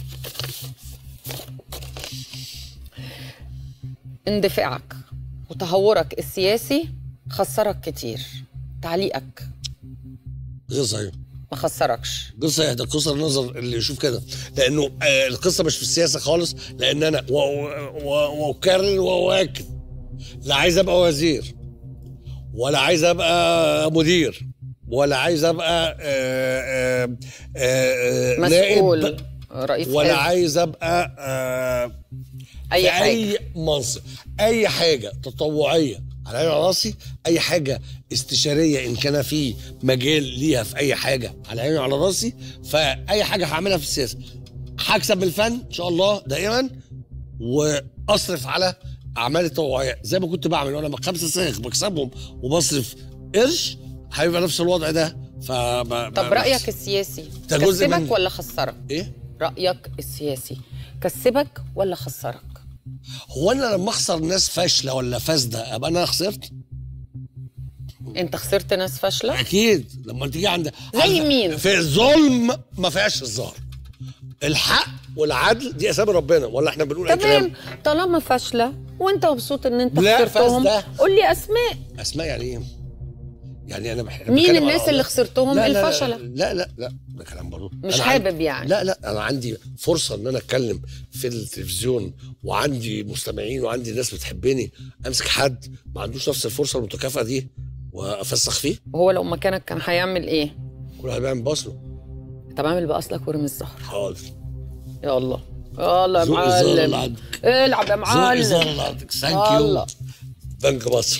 S4: اندفاعك وتهورك السياسي خسرك كتير تعليقك
S5: قصة ايه
S4: ما خسرش
S5: قصة ده قصة النظر اللي يشوف كده لأنه آه القصة مش في السياسة خالص لأن أنا و- و- و- وأكرر وأؤكد لا عايز أبقى وزير ولا عايز أبقى مدير ولا عايز أبقى آه آه آه
S4: مسؤول
S5: نائب
S4: رئيس
S5: ولا
S4: حزب.
S5: عايز أبقى آه
S4: اي
S5: في
S4: حاجه
S5: اي منصب اي حاجه تطوعيه على عيني وعلى راسي اي حاجه استشاريه ان كان في مجال ليها في اي حاجه على عيني وعلى راسي فاي حاجه هعملها في السياسه هكسب من الفن ان شاء الله دائما واصرف على اعمال التطوعيه زي ما كنت بعمل وانا خمسه صاغ بكسبهم وبصرف قرش هيبقى نفس الوضع ده ف
S4: طب رايك السياسي
S5: ده جزء
S4: كسبك
S5: من-
S4: ولا خسرك
S5: ايه
S4: رايك السياسي كسبك ولا خسرك
S5: هو انا لما اخسر ناس فاشله ولا فاسده ابقى انا خسرت
S4: انت خسرت ناس فاشله
S5: اكيد لما تيجي عند
S4: زي
S5: عند-
S4: مين؟
S5: في الظلم ما فيهاش الظهر الحق والعدل دي اسامي ربنا ولا احنا بنقول اي
S4: تمام
S5: كلام
S4: طالما فاشله وانت مبسوط ان انت
S5: لا،
S4: خسرتهم
S5: فاسدة.
S4: قول لي اسماء
S5: اسماء يعني ايه يعني انا بح...
S4: مين
S5: بتكلم
S4: الناس
S5: على
S4: اللي
S5: قضايا-
S4: خسرتهم
S5: لا لا
S4: الفشله
S5: لا لا لا ده كلام برضه
S4: مش
S5: أنا
S4: حابب
S5: عندي...
S4: يعني.
S5: لا لا انا عندي فرصه ان انا اتكلم في التلفزيون وعندي مستمعين وعندي ناس بتحبني امسك حد ما عندوش نفس الفرصه المتكافئه دي وافسخ فيه
S4: هو لو مكانك كان هيعمل ايه
S5: كل واحد بيعمل باصله
S4: طب اعمل باصلك وارمي الزهر
S5: حاضر
S4: يلا يلا يا
S5: ذوق الزهر اللي
S4: معلم
S5: عندك
S4: العب يا
S5: ذوق الزهر
S4: معلم
S5: اللي عندك ثانك يو
S4: يلا
S5: بنك مصر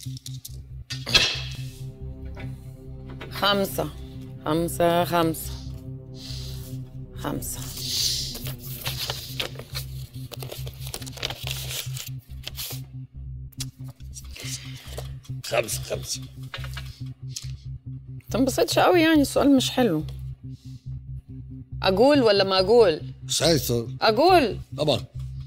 S4: خمسة خمسة خمسة خمسة
S5: خمسة خمسة
S4: تنبسطش قوي يعني السؤال مش حلو أقول ولا ما أقول
S5: سايسر
S4: أقول
S5: طبعا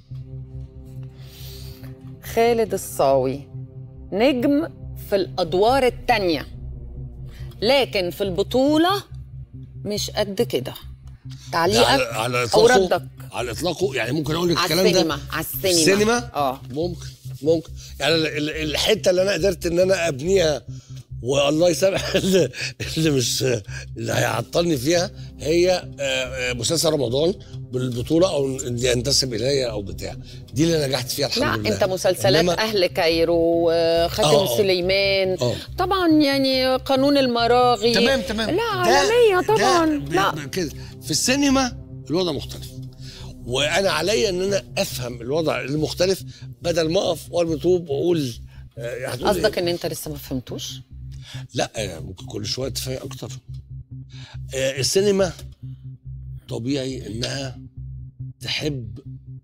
S4: خالد الصاوي نجم في الأدوار التانية لكن في البطولة مش قد كده تعليقك
S5: على على
S4: أو
S5: اطلاقه
S4: ردك
S5: على اطلاقه يعني ممكن اقول لك
S4: على
S5: الكلام
S4: السينما
S5: ده
S4: على السينما
S5: السينما
S4: اه
S5: ممكن ممكن يعني ال- ال- الحته اللي انا قدرت ان انا ابنيها والله يسامح اللي اللي مش اللي هيعطلني فيها هي آه، آه، مسلسل رمضان بالبطوله او اللي ينتسب الي او بتاع دي اللي نجحت فيها الحمد
S4: لا
S5: لله
S4: انت مسلسلات
S5: إنما
S4: اهل كايرو آه، خاتم
S5: آه، آه.
S4: سليمان
S5: آه.
S4: طبعا يعني قانون المراغي
S5: تمام تمام
S4: لا
S5: ده-
S4: عالميه
S5: ده
S4: طبعا
S5: ب-
S4: لا
S5: ب- كده في السينما الوضع مختلف وانا عليا ان انا افهم الوضع المختلف بدل ما اقف وارمي طوب واقول آه، هتقول
S4: قصدك
S5: إيه؟
S4: ان انت لسه ما فهمتوش
S5: لا آه، ممكن كل شويه تفايق اكتر آه، السينما طبيعي انها تحب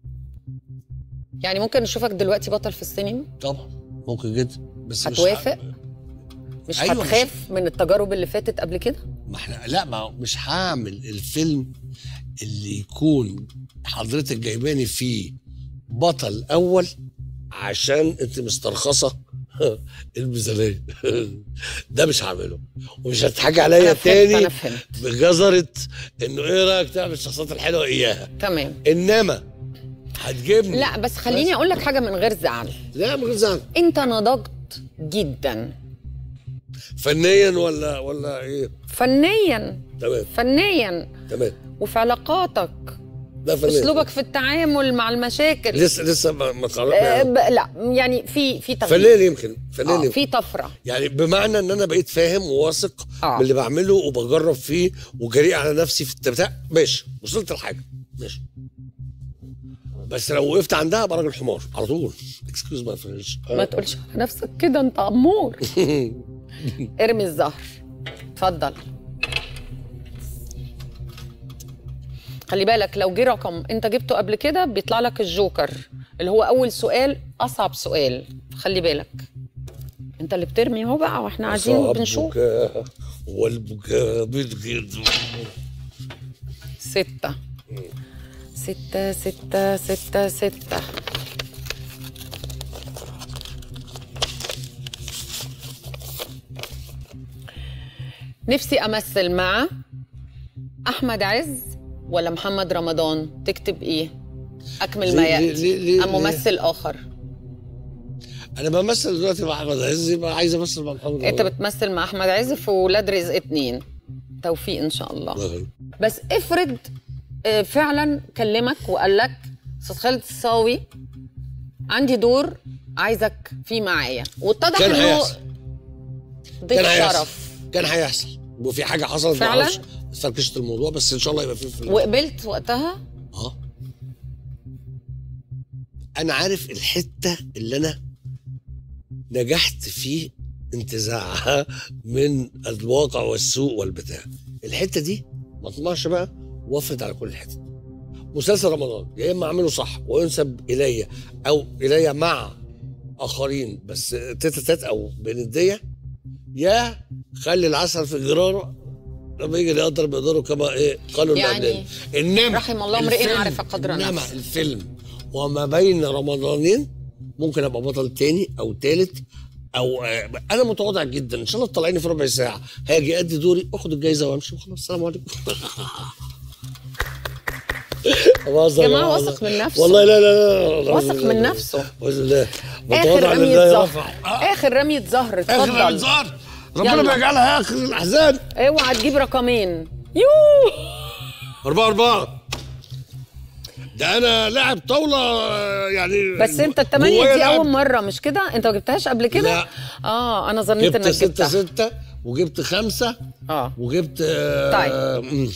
S4: يعني ممكن نشوفك دلوقتي بطل في السينما
S5: طبعا ممكن جدا بس مش
S4: هتوافق؟
S5: ه-
S4: مش
S5: أيوة،
S4: هتخاف من التجارب اللي فاتت قبل كده
S5: ما احنا لا ما مش هعمل الفيلم اللي يكون حضرتك جايباني فيه بطل اول عشان انت مسترخصه الميزانيه ده مش هعمله ومش هتحكي عليا
S4: أنا فهمت،
S5: تاني
S4: أنا فهمت.
S5: بجزره انه ايه رايك تعمل الشخصيات الحلوه اياها
S4: تمام
S5: انما هتجيبني
S4: لا بس خليني اقول لك حاجه من غير زعل
S5: لا من غير زعل
S4: انت نضجت جدا
S5: فنيا ولا ولا ايه
S4: فنيا
S5: تمام
S4: فنيا
S5: تمام
S4: وفي علاقاتك
S5: ده فنان
S4: اسلوبك في التعامل مع المشاكل
S5: لسه لسه ما ما
S4: آه
S5: قرأنا
S4: ب- لا يعني في في تغيير
S5: فنان يمكن فنان
S4: آه
S5: يمكن
S4: في طفره
S5: يعني بمعنى ان انا بقيت فاهم وواثق
S4: آه.
S5: من اللي بعمله وبجرب فيه وجريء على نفسي في البتاع ماشي وصلت لحاجه ماشي بس لو وقفت عندها ابقى راجل حمار على طول اكسكيوز ماي فرنش
S4: ما تقولش على نفسك كده انت امور ارمي الزهر اتفضل خلي بالك لو جه رقم انت جبته قبل كده بيطلع لك الجوكر اللي هو اول سؤال اصعب سؤال خلي بالك انت اللي بترمي اهو بقى واحنا قاعدين بنشوف
S5: والبكاء بالجد
S4: ستة ستة ستة ستة ستة نفسي أمثل مع أحمد عز ولا محمد رمضان تكتب إيه؟ أكمل ما
S5: ليه- ليه-
S4: يأتي
S5: ليه- ليه-
S4: أم ممثل آخر
S5: انا بمثل دلوقتي مع احمد عز يبقى عايز امثل مع محمد
S4: أنت
S5: رمضان.
S4: بتمثل مع أحمد عز في ولاد رزق اتنين توفيق إن شاء الله
S5: الله يخليك.
S4: بس افرض آه، فعلا كلمك وقال لك استاذ خالد الصاوي عندي دور عايزك فيه معايا واتضح
S5: كان
S4: انه
S5: هيحصل.
S4: ضيف
S5: كان هيحصل
S4: شرف
S5: كان هيحصل وفي حاجه حصلت
S4: فعلا؟
S5: معرفش فركشت الموضوع بس ان شاء الله يبقى في في
S4: وقبلت وقتها
S5: اه انا عارف الحته اللي انا نجحت في انتزاعها من الواقع والسوق والبتاع الحته دي ما اطمعش بقى وافرض على كل الحته مسلسل رمضان يا اما اعمله صح وينسب الي او الي مع اخرين بس تيتا تات او بنديه يا خلي العسل في جراره لما يجي يقدر بيقدروا كما ايه قالوا اللي
S4: يعني
S5: قبلنا. انما
S4: رحم الله امرئ
S5: الفيلم-
S4: عرف قدر
S5: انما
S4: نفسه.
S5: الفيلم وما بين رمضانين ممكن ابقى بطل تاني او تالت او آه، انا متواضع جدا ان شاء الله تطلعيني في ربع ساعه هاجي ادي دوري اخد الجايزه وامشي وخلاص السلام عليكم بهزر
S4: يا جماعة
S5: والله.
S4: واثق من نفسه.
S5: والله لا لا لا
S4: واثق من نفسه.
S5: باذن الله
S4: اخر
S5: متواضع
S4: رمية
S5: لله
S4: زهر
S5: يرفع آه،
S4: اخر رمية زهر
S5: اخر رمية
S4: اتفضل
S5: زهر ربنا
S4: يلا.
S5: ما يجعلها اخر الاحزان
S4: اوعى تجيب رقمين يوه
S5: أربعة أربعة ده أنا لاعب طاولة آه، يعني
S4: بس انت التمانية
S5: جوايا
S4: دي
S5: لاعب.
S4: اول مرة مش كده انت ما جبتهاش قبل كده
S5: لا.
S4: اه انا ظنيت
S5: جبت
S4: انك
S5: ستة
S4: جبتها
S5: ستة وجبت خمسة
S4: اه
S5: وجبت آه،
S4: طيب.
S5: مم.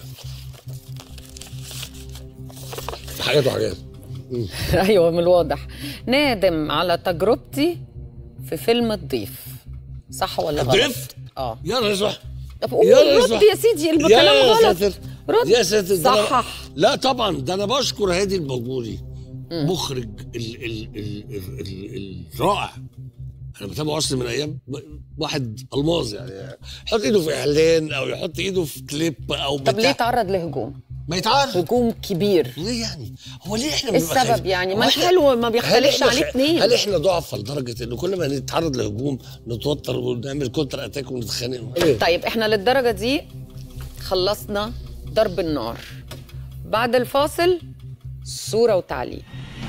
S5: حاجات وحاجات
S4: ايوه من الواضح نادم على تجربتي في فيلم الضيف صح ولا غلط؟
S5: الضيف؟
S4: اه
S5: يا نهار
S4: طب
S5: يا
S4: قول
S5: نهار
S4: رد
S5: اسود.
S4: يا سيدي الكلام
S5: يا
S4: غلط
S5: ساتر
S4: رد
S5: يا ساتر ده أنا-
S4: صحح
S5: لا طبعا ده انا بشكر هادي الباجوري مخرج ال ال ال ال ال الرائع انا بتابعه اصلا من ايام واحد الماظ يعني يحط ايده في اعلان او يحط ايده في كليب او
S4: طب ليه
S5: بتاع
S4: تعرض لهجوم؟
S5: ما يتعرف
S4: هجوم كبير
S5: ليه يعني هو ليه احنا
S4: إيه
S5: بنبقى
S4: السبب
S5: خايفين؟
S4: يعني؟
S5: هو
S4: ما
S5: إحنا-
S4: الحلو ما
S5: هل
S4: بيختلفش
S5: إحنا
S4: عليه
S5: خ-
S4: اتنين.
S5: هل احنا ضعف لدرجه ان كل ما نتعرض لهجوم نتوتر ونعمل كونتر اتاك ونتخانق إيه؟
S4: طيب احنا للدرجة دي خلصنا ضرب النار بعد الفاصل صورة وتعليق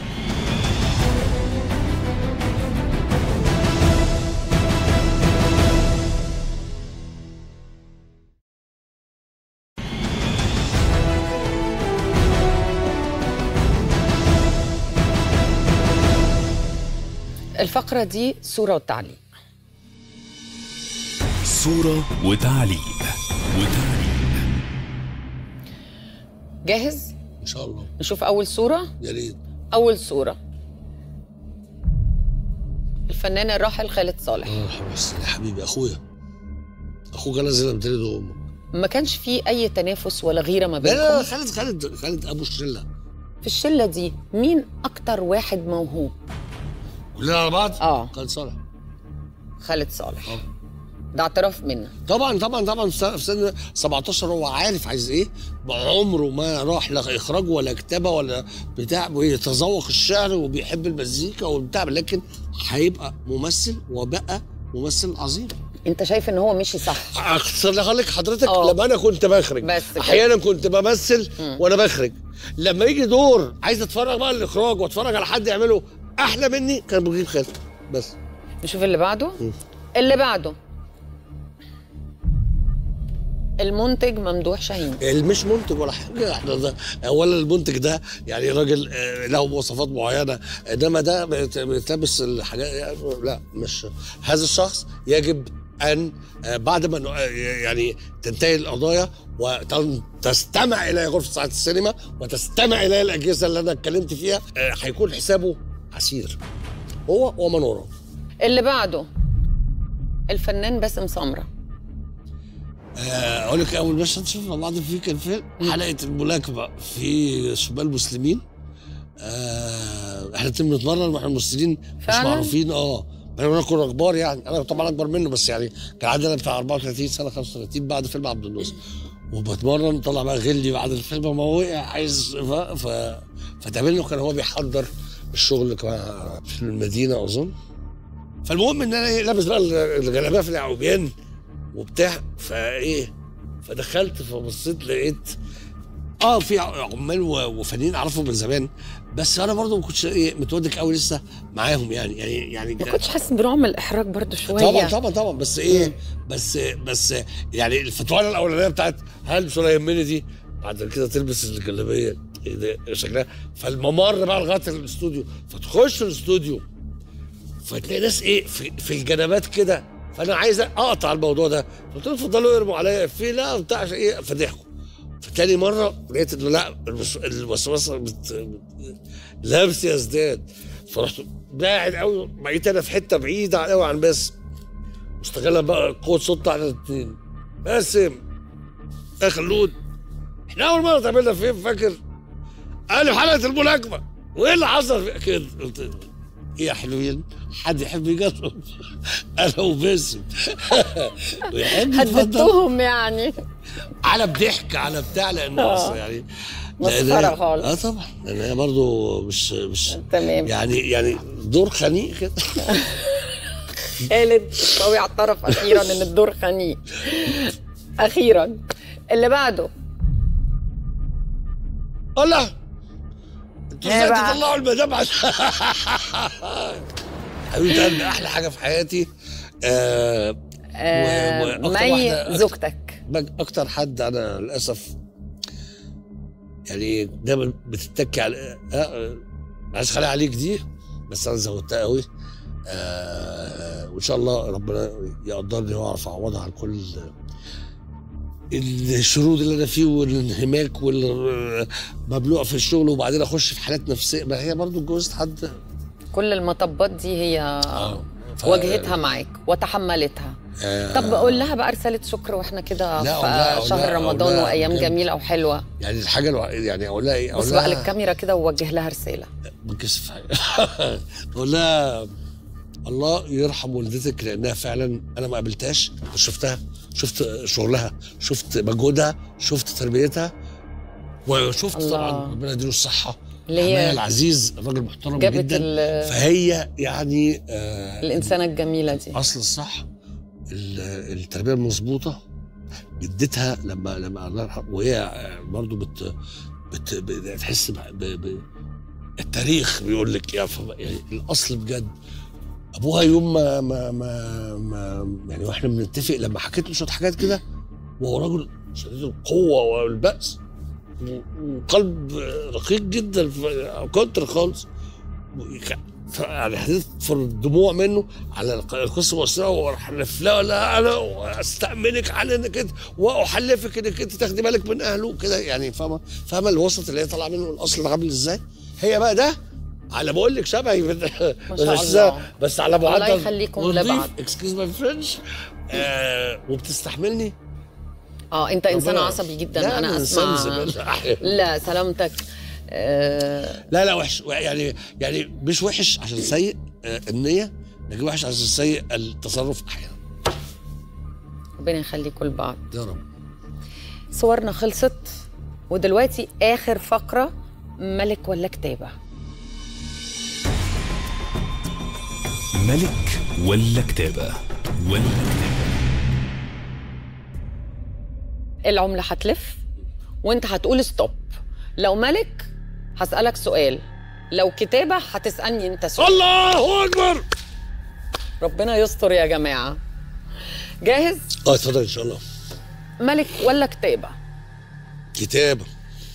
S4: الفقرة دي صورة وتعليق
S1: صورة وتعليق وتعليق
S4: جاهز؟
S5: ان شاء الله
S4: نشوف أول صورة
S5: يا ريت
S4: أول صورة الفنان الراحل خالد صالح
S5: اه بس يا حبيبي اخويا اخوك انا زي ما بتلد امك
S4: ما كانش فيه أي تنافس ولا غيرة ما
S5: لا لا لا،
S4: بينكم
S5: خالد خالد خالد ابو الشله
S4: في الشلة دي مين أكتر واحد موهوب؟
S5: كلنا على بعض
S4: آه.
S5: خالد صالح
S4: خالد صالح
S5: آه.
S4: ده اعتراف منك
S5: طبعا طبعا طبعا في سنه في سن 17 هو عارف عايز ايه عمره ما راح لا اخراج ولا كتابه ولا بتاع ويتذوق الشعر وبيحب المزيكا وبتاع لكن هيبقى ممثل وبقى ممثل عظيم
S4: انت شايف ان هو مشي صح
S5: اختصر لك حضرتك
S4: آه.
S5: لما انا كنت بخرج
S4: بس كده.
S5: احيانا كنت بمثل وانا بخرج لما يجي دور عايز اتفرج بقى على الاخراج واتفرج على حد يعمله احلى مني كان بجيب خالد بس
S4: نشوف اللي بعده اللي بعده المنتج ممدوح شاهين
S5: اللي مش منتج ولا حاجه احنا ده اولا المنتج ده يعني راجل آه، له مواصفات معينه انما ده بيت- بيتلبس الحاجات يعني لا مش هذا الشخص يجب ان آه، بعد ما ن- آه، يعني تنتهي القضايا وتستمع الى غرفه ساعه السينما وتستمع الى الاجهزه اللي انا اتكلمت فيها آه، هيكون حسابه عسير هو ومن وراه
S4: اللي بعده الفنان باسم سمره
S5: آه، اقول لك اول مشهد شفنا بعض فيه كان فيلم حلقه الملاكمه في شمال مسلمين آه احنا كنا بنتمرن واحنا ممثلين مش
S4: فعلاً؟
S5: معروفين اه احنا كنا كبار يعني انا طبعا اكبر منه بس يعني كان عندنا بتاع 34 سنه 35 بعد فيلم عبد الناصر وبتمرن طلع بقى غلي بعد الفيلم ما وقع عايز ف... ف... فتقابلنا كان هو بيحضر الشغل كمان في المدينه اظن فالمهم ان انا إيه، لابس بقى الجلابيه في العوبيان وبتاع فايه فدخلت فبصيت لقيت اه في عمال و- وفنانين اعرفهم من زمان بس انا برضو ما كنتش ايه متودك قوي لسه معاهم يعني يعني يعني
S4: ما كنتش حاسس بنوع من الاحراج برضو شويه
S5: طبعا طبعا طبعا بس ايه بس بس يعني الفتوانه الاولانيه بتاعت هلبس ولا يهمني دي بعد كده تلبس الجلابيه ايه ده شكلها فالممر بقى لغايه الاستوديو فتخش الاستوديو فتلاقي ناس ايه في, في الجنبات كده فانا عايز اقطع الموضوع ده قلت لهم اتفضلوا ارموا عليا في لا بتاع عشان ايه فضحكوا فتاني مره لقيت انه لا الوس- الوسوسه بت... بت... لابس يزداد فرحت باعد قوي بقيت انا في حته بعيده قوي عن باسم واستغل بقى قوه صوت على الاثنين باسم يا خلود احنا اول مره اتقابلنا فين فاكر؟ قال لي في حلقه الملاكمه وايه اللي حصل في- كده قلت ايه يا حلوين حد يحب يجرب انا وباسم ويحب يتفضل
S4: هددتهم يعني
S5: على بضحك على بتاع لان
S4: آه.
S5: أصل يعني
S4: مسخرة
S5: لأن هي-
S4: خالص.
S5: اه طبعا لان هي برضه مش مش
S4: تمام
S5: يعني يعني دور خنيق كده
S4: خالد قوي اعترف اخيرا ان الدور خنيق اخيرا اللي بعده
S5: الله انتوا
S4: إيه
S5: ازاي
S4: بقى؟
S5: تطلعوا المدام عشان حبيبتي قلبي احلى حاجه في حياتي آه
S4: آه
S5: وأكتر
S4: مي
S5: واحدة-
S4: زوجتك
S5: بج- اكتر حد انا للاسف يعني دايما بتتكي على آه، آه، عايز اخليها عليك دي بس انا زودتها قوي آه وان شاء الله ربنا يقدرني واعرف اعوضها عن كل الشرود اللي انا فيه والانهماك والمبلوع في الشغل وبعدين اخش في حالات نفسيه ما هي برضو اتجوزت حد
S4: كل المطبات دي هي
S5: اه ف-
S4: واجهتها معاك وتحملتها
S5: آه،
S4: طب قول لها بقى رساله شكر واحنا كده
S5: لا، أقول لها-
S4: في
S5: أقول
S4: شهر
S5: لها- أقول
S4: رمضان
S5: لها
S4: وايام
S5: بجد.
S4: جميله وحلوه
S5: يعني الحاجه الوع... يعني اقول لها ايه
S4: بص
S5: اقول
S4: بقى
S5: لها
S4: للكاميرا كده ووجه لها رساله
S5: بنكسف حاجه بقول لها الله يرحم والدتك لانها فعلا انا ما قابلتهاش بس شفتها شفت شغلها شفت مجهودها شفت تربيتها وشفت
S4: الله.
S5: طبعا ربنا يديله الصحه
S4: اللي هي
S5: حماية العزيز راجل محترم
S4: جابت
S5: جدا
S4: ال-
S5: فهي يعني آه
S4: الانسانه الجميله دي
S5: اصل الصح ال- التربيه المظبوطه جدتها لما لما الله يرحمها وهي برضه بت بت بتحس ب... ب... ب... التاريخ بيقول لك يا فما يعني الاصل بجد ابوها يوم ما ما ما, ما يعني واحنا بنتفق لما حكيت له شويه حاجات كده وهو راجل شديد القوه والبأس و- وقلب رقيق جدا ف- كونتر خالص وك- ف- يعني هتدفر الدموع منه على الق- القصه المؤثره واحلف لا لا انا استامنك على انك انت واحلفك انك انت تاخدي بالك من اهله كده يعني فاهمه فاهمه الوسط اللي هي طالعه منه الاصل عامل ازاي هي بقى ده على بقول لك شبهي
S4: ما شاء الله.
S5: بس على
S4: الله
S5: معدل
S4: يخليكم لبعض.
S5: اكسكيوز ماي فرنش وبتستحملني
S4: اه انت انسان
S5: ربنا-
S4: عصبي جدا
S5: لا،
S4: انا
S5: إنسان
S4: اسمع
S5: زبالة.
S4: لا سلامتك آه
S5: لا لا وحش يعني يعني مش وحش عشان سيء آه، النية لكن وحش عشان سيء التصرف احيانا
S4: ربنا يخليكم لبعض
S5: يا رب
S4: صورنا خلصت ودلوقتي اخر فقره ملك ولا كتابه
S1: ملك ولا كتابة ولا كتابة
S4: العمله هتلف وانت هتقول ستوب لو ملك هسالك سؤال لو كتابه هتسالني انت سؤال
S5: الله اكبر
S4: ربنا يستر يا جماعه جاهز
S5: اه اتفضل ان شاء الله
S4: ملك ولا كتابه
S5: كتابة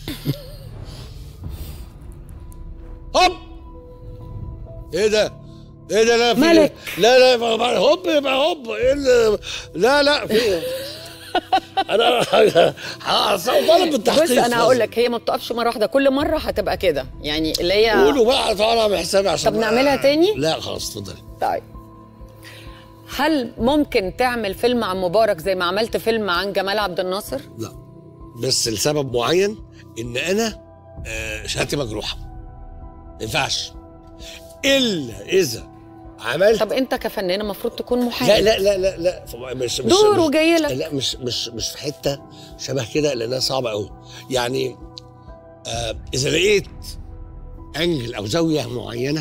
S5: هوب ايه ده؟ ايه ده لا في
S4: ملك.
S5: لا لا ما- ما- هوب يبقى هوب ايه اللي لا لا في إيه؟ انا طالب
S4: بص
S5: بالتحقيق
S4: انا هقول لك هي ما بتقفش مره واحده كل مره هتبقى كده يعني اللي هي
S5: قولوا بقى طبعا اعمل حسابي عشان
S4: طب نعملها تاني؟
S5: لا خلاص اتفضلي
S4: طيب هل ممكن تعمل فيلم عن مبارك زي ما عملت فيلم عن جمال عبد الناصر؟
S5: لا بس لسبب معين ان انا آه، شهادتي مجروحه ما ينفعش الا اذا عملت
S4: طب انت كفنان المفروض تكون محامي
S5: لا لا لا لا لا فما- مش مش
S4: دوره
S5: مش-
S4: جاي لك.
S5: لا مش مش مش في حته شبه كده لانها صعبه قوي يعني آه اذا لقيت انجل او زاويه معينه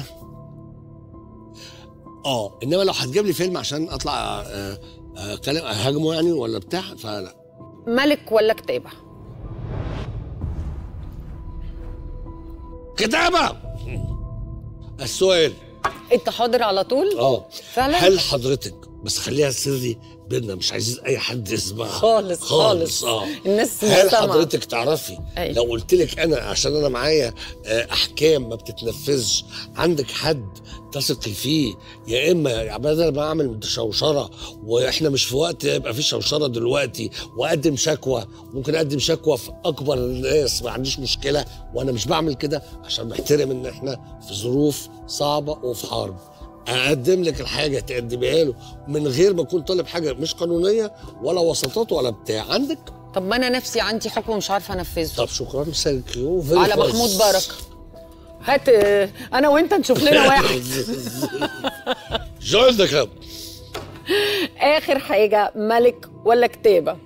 S5: اه انما لو هتجيب لي فيلم عشان اطلع آه آه كلام اهاجمه يعني ولا بتاع فلا
S4: ملك ولا كتابه؟
S5: كتابه السؤال
S4: انت حاضر على طول؟
S5: اه
S4: فعلا؟
S5: هل حضرتك بس خليها سري بينا مش عايزين اي حد يسمعها
S4: خالص، خالص.
S5: اه
S4: الناس
S5: هل
S4: مستمعة.
S5: حضرتك تعرفي
S4: أيوة.
S5: لو قلت لك انا عشان انا معايا آه، احكام ما بتتنفذش عندك حد تثقي فيه يا اما يعني بدل ما اعمل شوشره واحنا مش في وقت يبقى في شوشره دلوقتي واقدم شكوى ممكن اقدم شكوى في اكبر الناس ما عنديش مشكله وانا مش بعمل كده عشان محترم ان احنا في ظروف صعبه وفي حرب اقدم لك الحاجه تقدمها له من غير ما اكون طالب حاجه مش قانونيه ولا وسطات ولا بتاع عندك
S4: طب ما انا نفسي عندي حكم مش عارفه انفذه
S5: طب شكرا ثانك يو
S4: على محمود بركه هات آه، انا وانت نشوف لنا واحد
S5: جوين ذا كاب
S4: اخر حاجه ملك ولا كتابه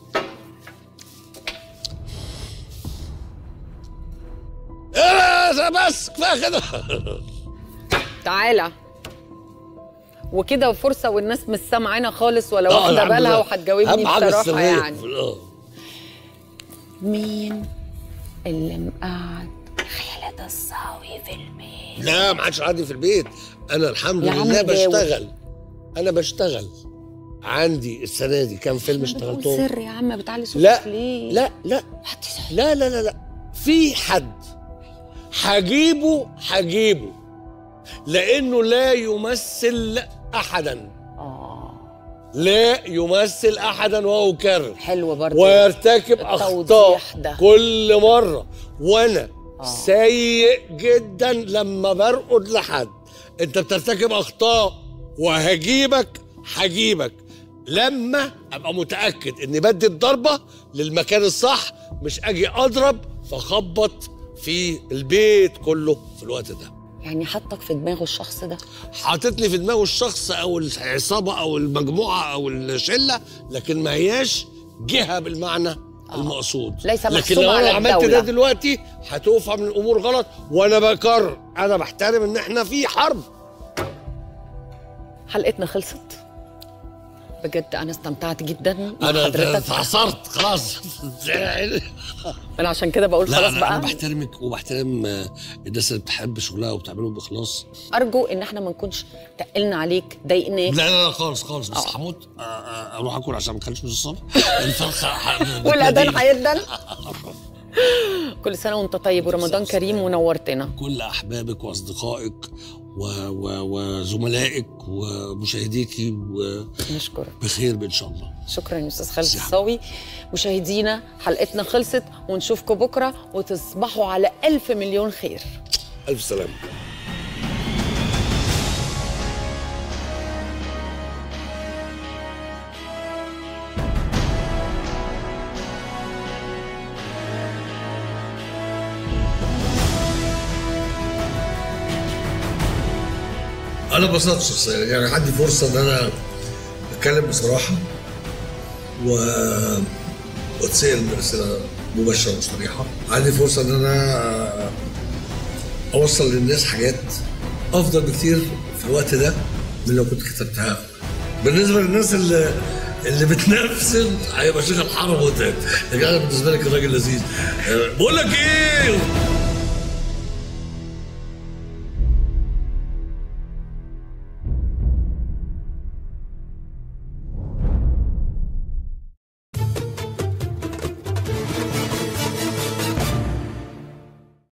S5: بس كفايه كده
S4: تعالى وكده فرصه والناس مش سامعانا خالص ولا
S5: آه،
S4: واخده
S5: الحمد
S4: بالها
S5: لله.
S4: وهتجاوبني
S5: أهم حاجة
S4: بصراحه
S5: السرية.
S4: يعني
S5: آه.
S4: مين اللي مقعد خالد الصاوي في البيت
S5: لا ما عادش عندي في البيت انا الحمد
S4: يا عم
S5: لله
S4: جاوب.
S5: بشتغل انا بشتغل عندي السنه دي كام فيلم
S4: بتقول
S5: اشتغلتهم
S4: سر يا عم بتعلي صوتك
S5: لا
S4: ليه
S5: لا لا
S4: هتصحى
S5: لا لا لا لا في حد هجيبه هجيبه لانه لا يمثل احدا
S4: اه
S5: لا يمثل احدا واكرر
S4: حلو برضه
S5: ويرتكب اخطاء
S4: التوضيح ده.
S5: كل مره وانا سيء جدا لما برقد لحد انت بترتكب اخطاء وهجيبك هجيبك لما ابقى متاكد اني بدي الضربه للمكان الصح مش اجي اضرب فخبط في البيت كله في الوقت ده
S4: يعني حطك في دماغه الشخص ده
S5: حاططني في دماغه الشخص او العصابه او المجموعه او الشله لكن ما هياش جهه بالمعنى المقصود
S4: ليس
S5: لكن
S4: محسوب
S5: لو انا
S4: على
S5: عملت
S4: الدولة.
S5: ده دلوقتي هتقف من الامور غلط وانا بكرر انا بحترم ان احنا في حرب
S4: حلقتنا خلصت بجد انا استمتعت جدا مع
S5: انا
S4: حضرتك
S5: اتعصرت خلاص
S4: انا عشان كده بقول
S5: لا
S4: خلاص
S5: انا,
S4: بقى
S5: أنا بحترمك وبحترم آه، الناس اللي بتحب شغلها وبتعمله باخلاص
S4: ارجو ان احنا ما نكونش تقلنا عليك ضايقناك
S5: لا لا لا خالص خالص بس هموت آه، آه، اروح اكل عشان ما تخليش من الصبح الفرخه ح-
S4: والاذان
S5: بتناديلي.
S4: هيدن كل سنه وانت طيب ورمضان كريم ونورتنا
S5: كل احبابك واصدقائك و... و... وزملائك ومشاهديكي
S4: نشكرك
S5: وبخير ان شاء الله
S4: شكرا يا استاذ خالد
S5: سلام.
S4: الصاوي مشاهدينا حلقتنا خلصت ونشوفكم بكره وتصبحوا على الف مليون خير
S5: الف سلامه انا انبسطت شخصيا يعني عندي فرصه ان انا اتكلم بصراحه و واتسال اسئله مباشره وصريحه عندي فرصه ان انا اوصل للناس حاجات افضل بكتير في الوقت ده من لو كنت كتبتها بالنسبه للناس اللي اللي بتنافسن هيبقى شيخ الحرم وتعب لكن انا بالنسبه لك الراجل لذيذ أه، بقول لك ايه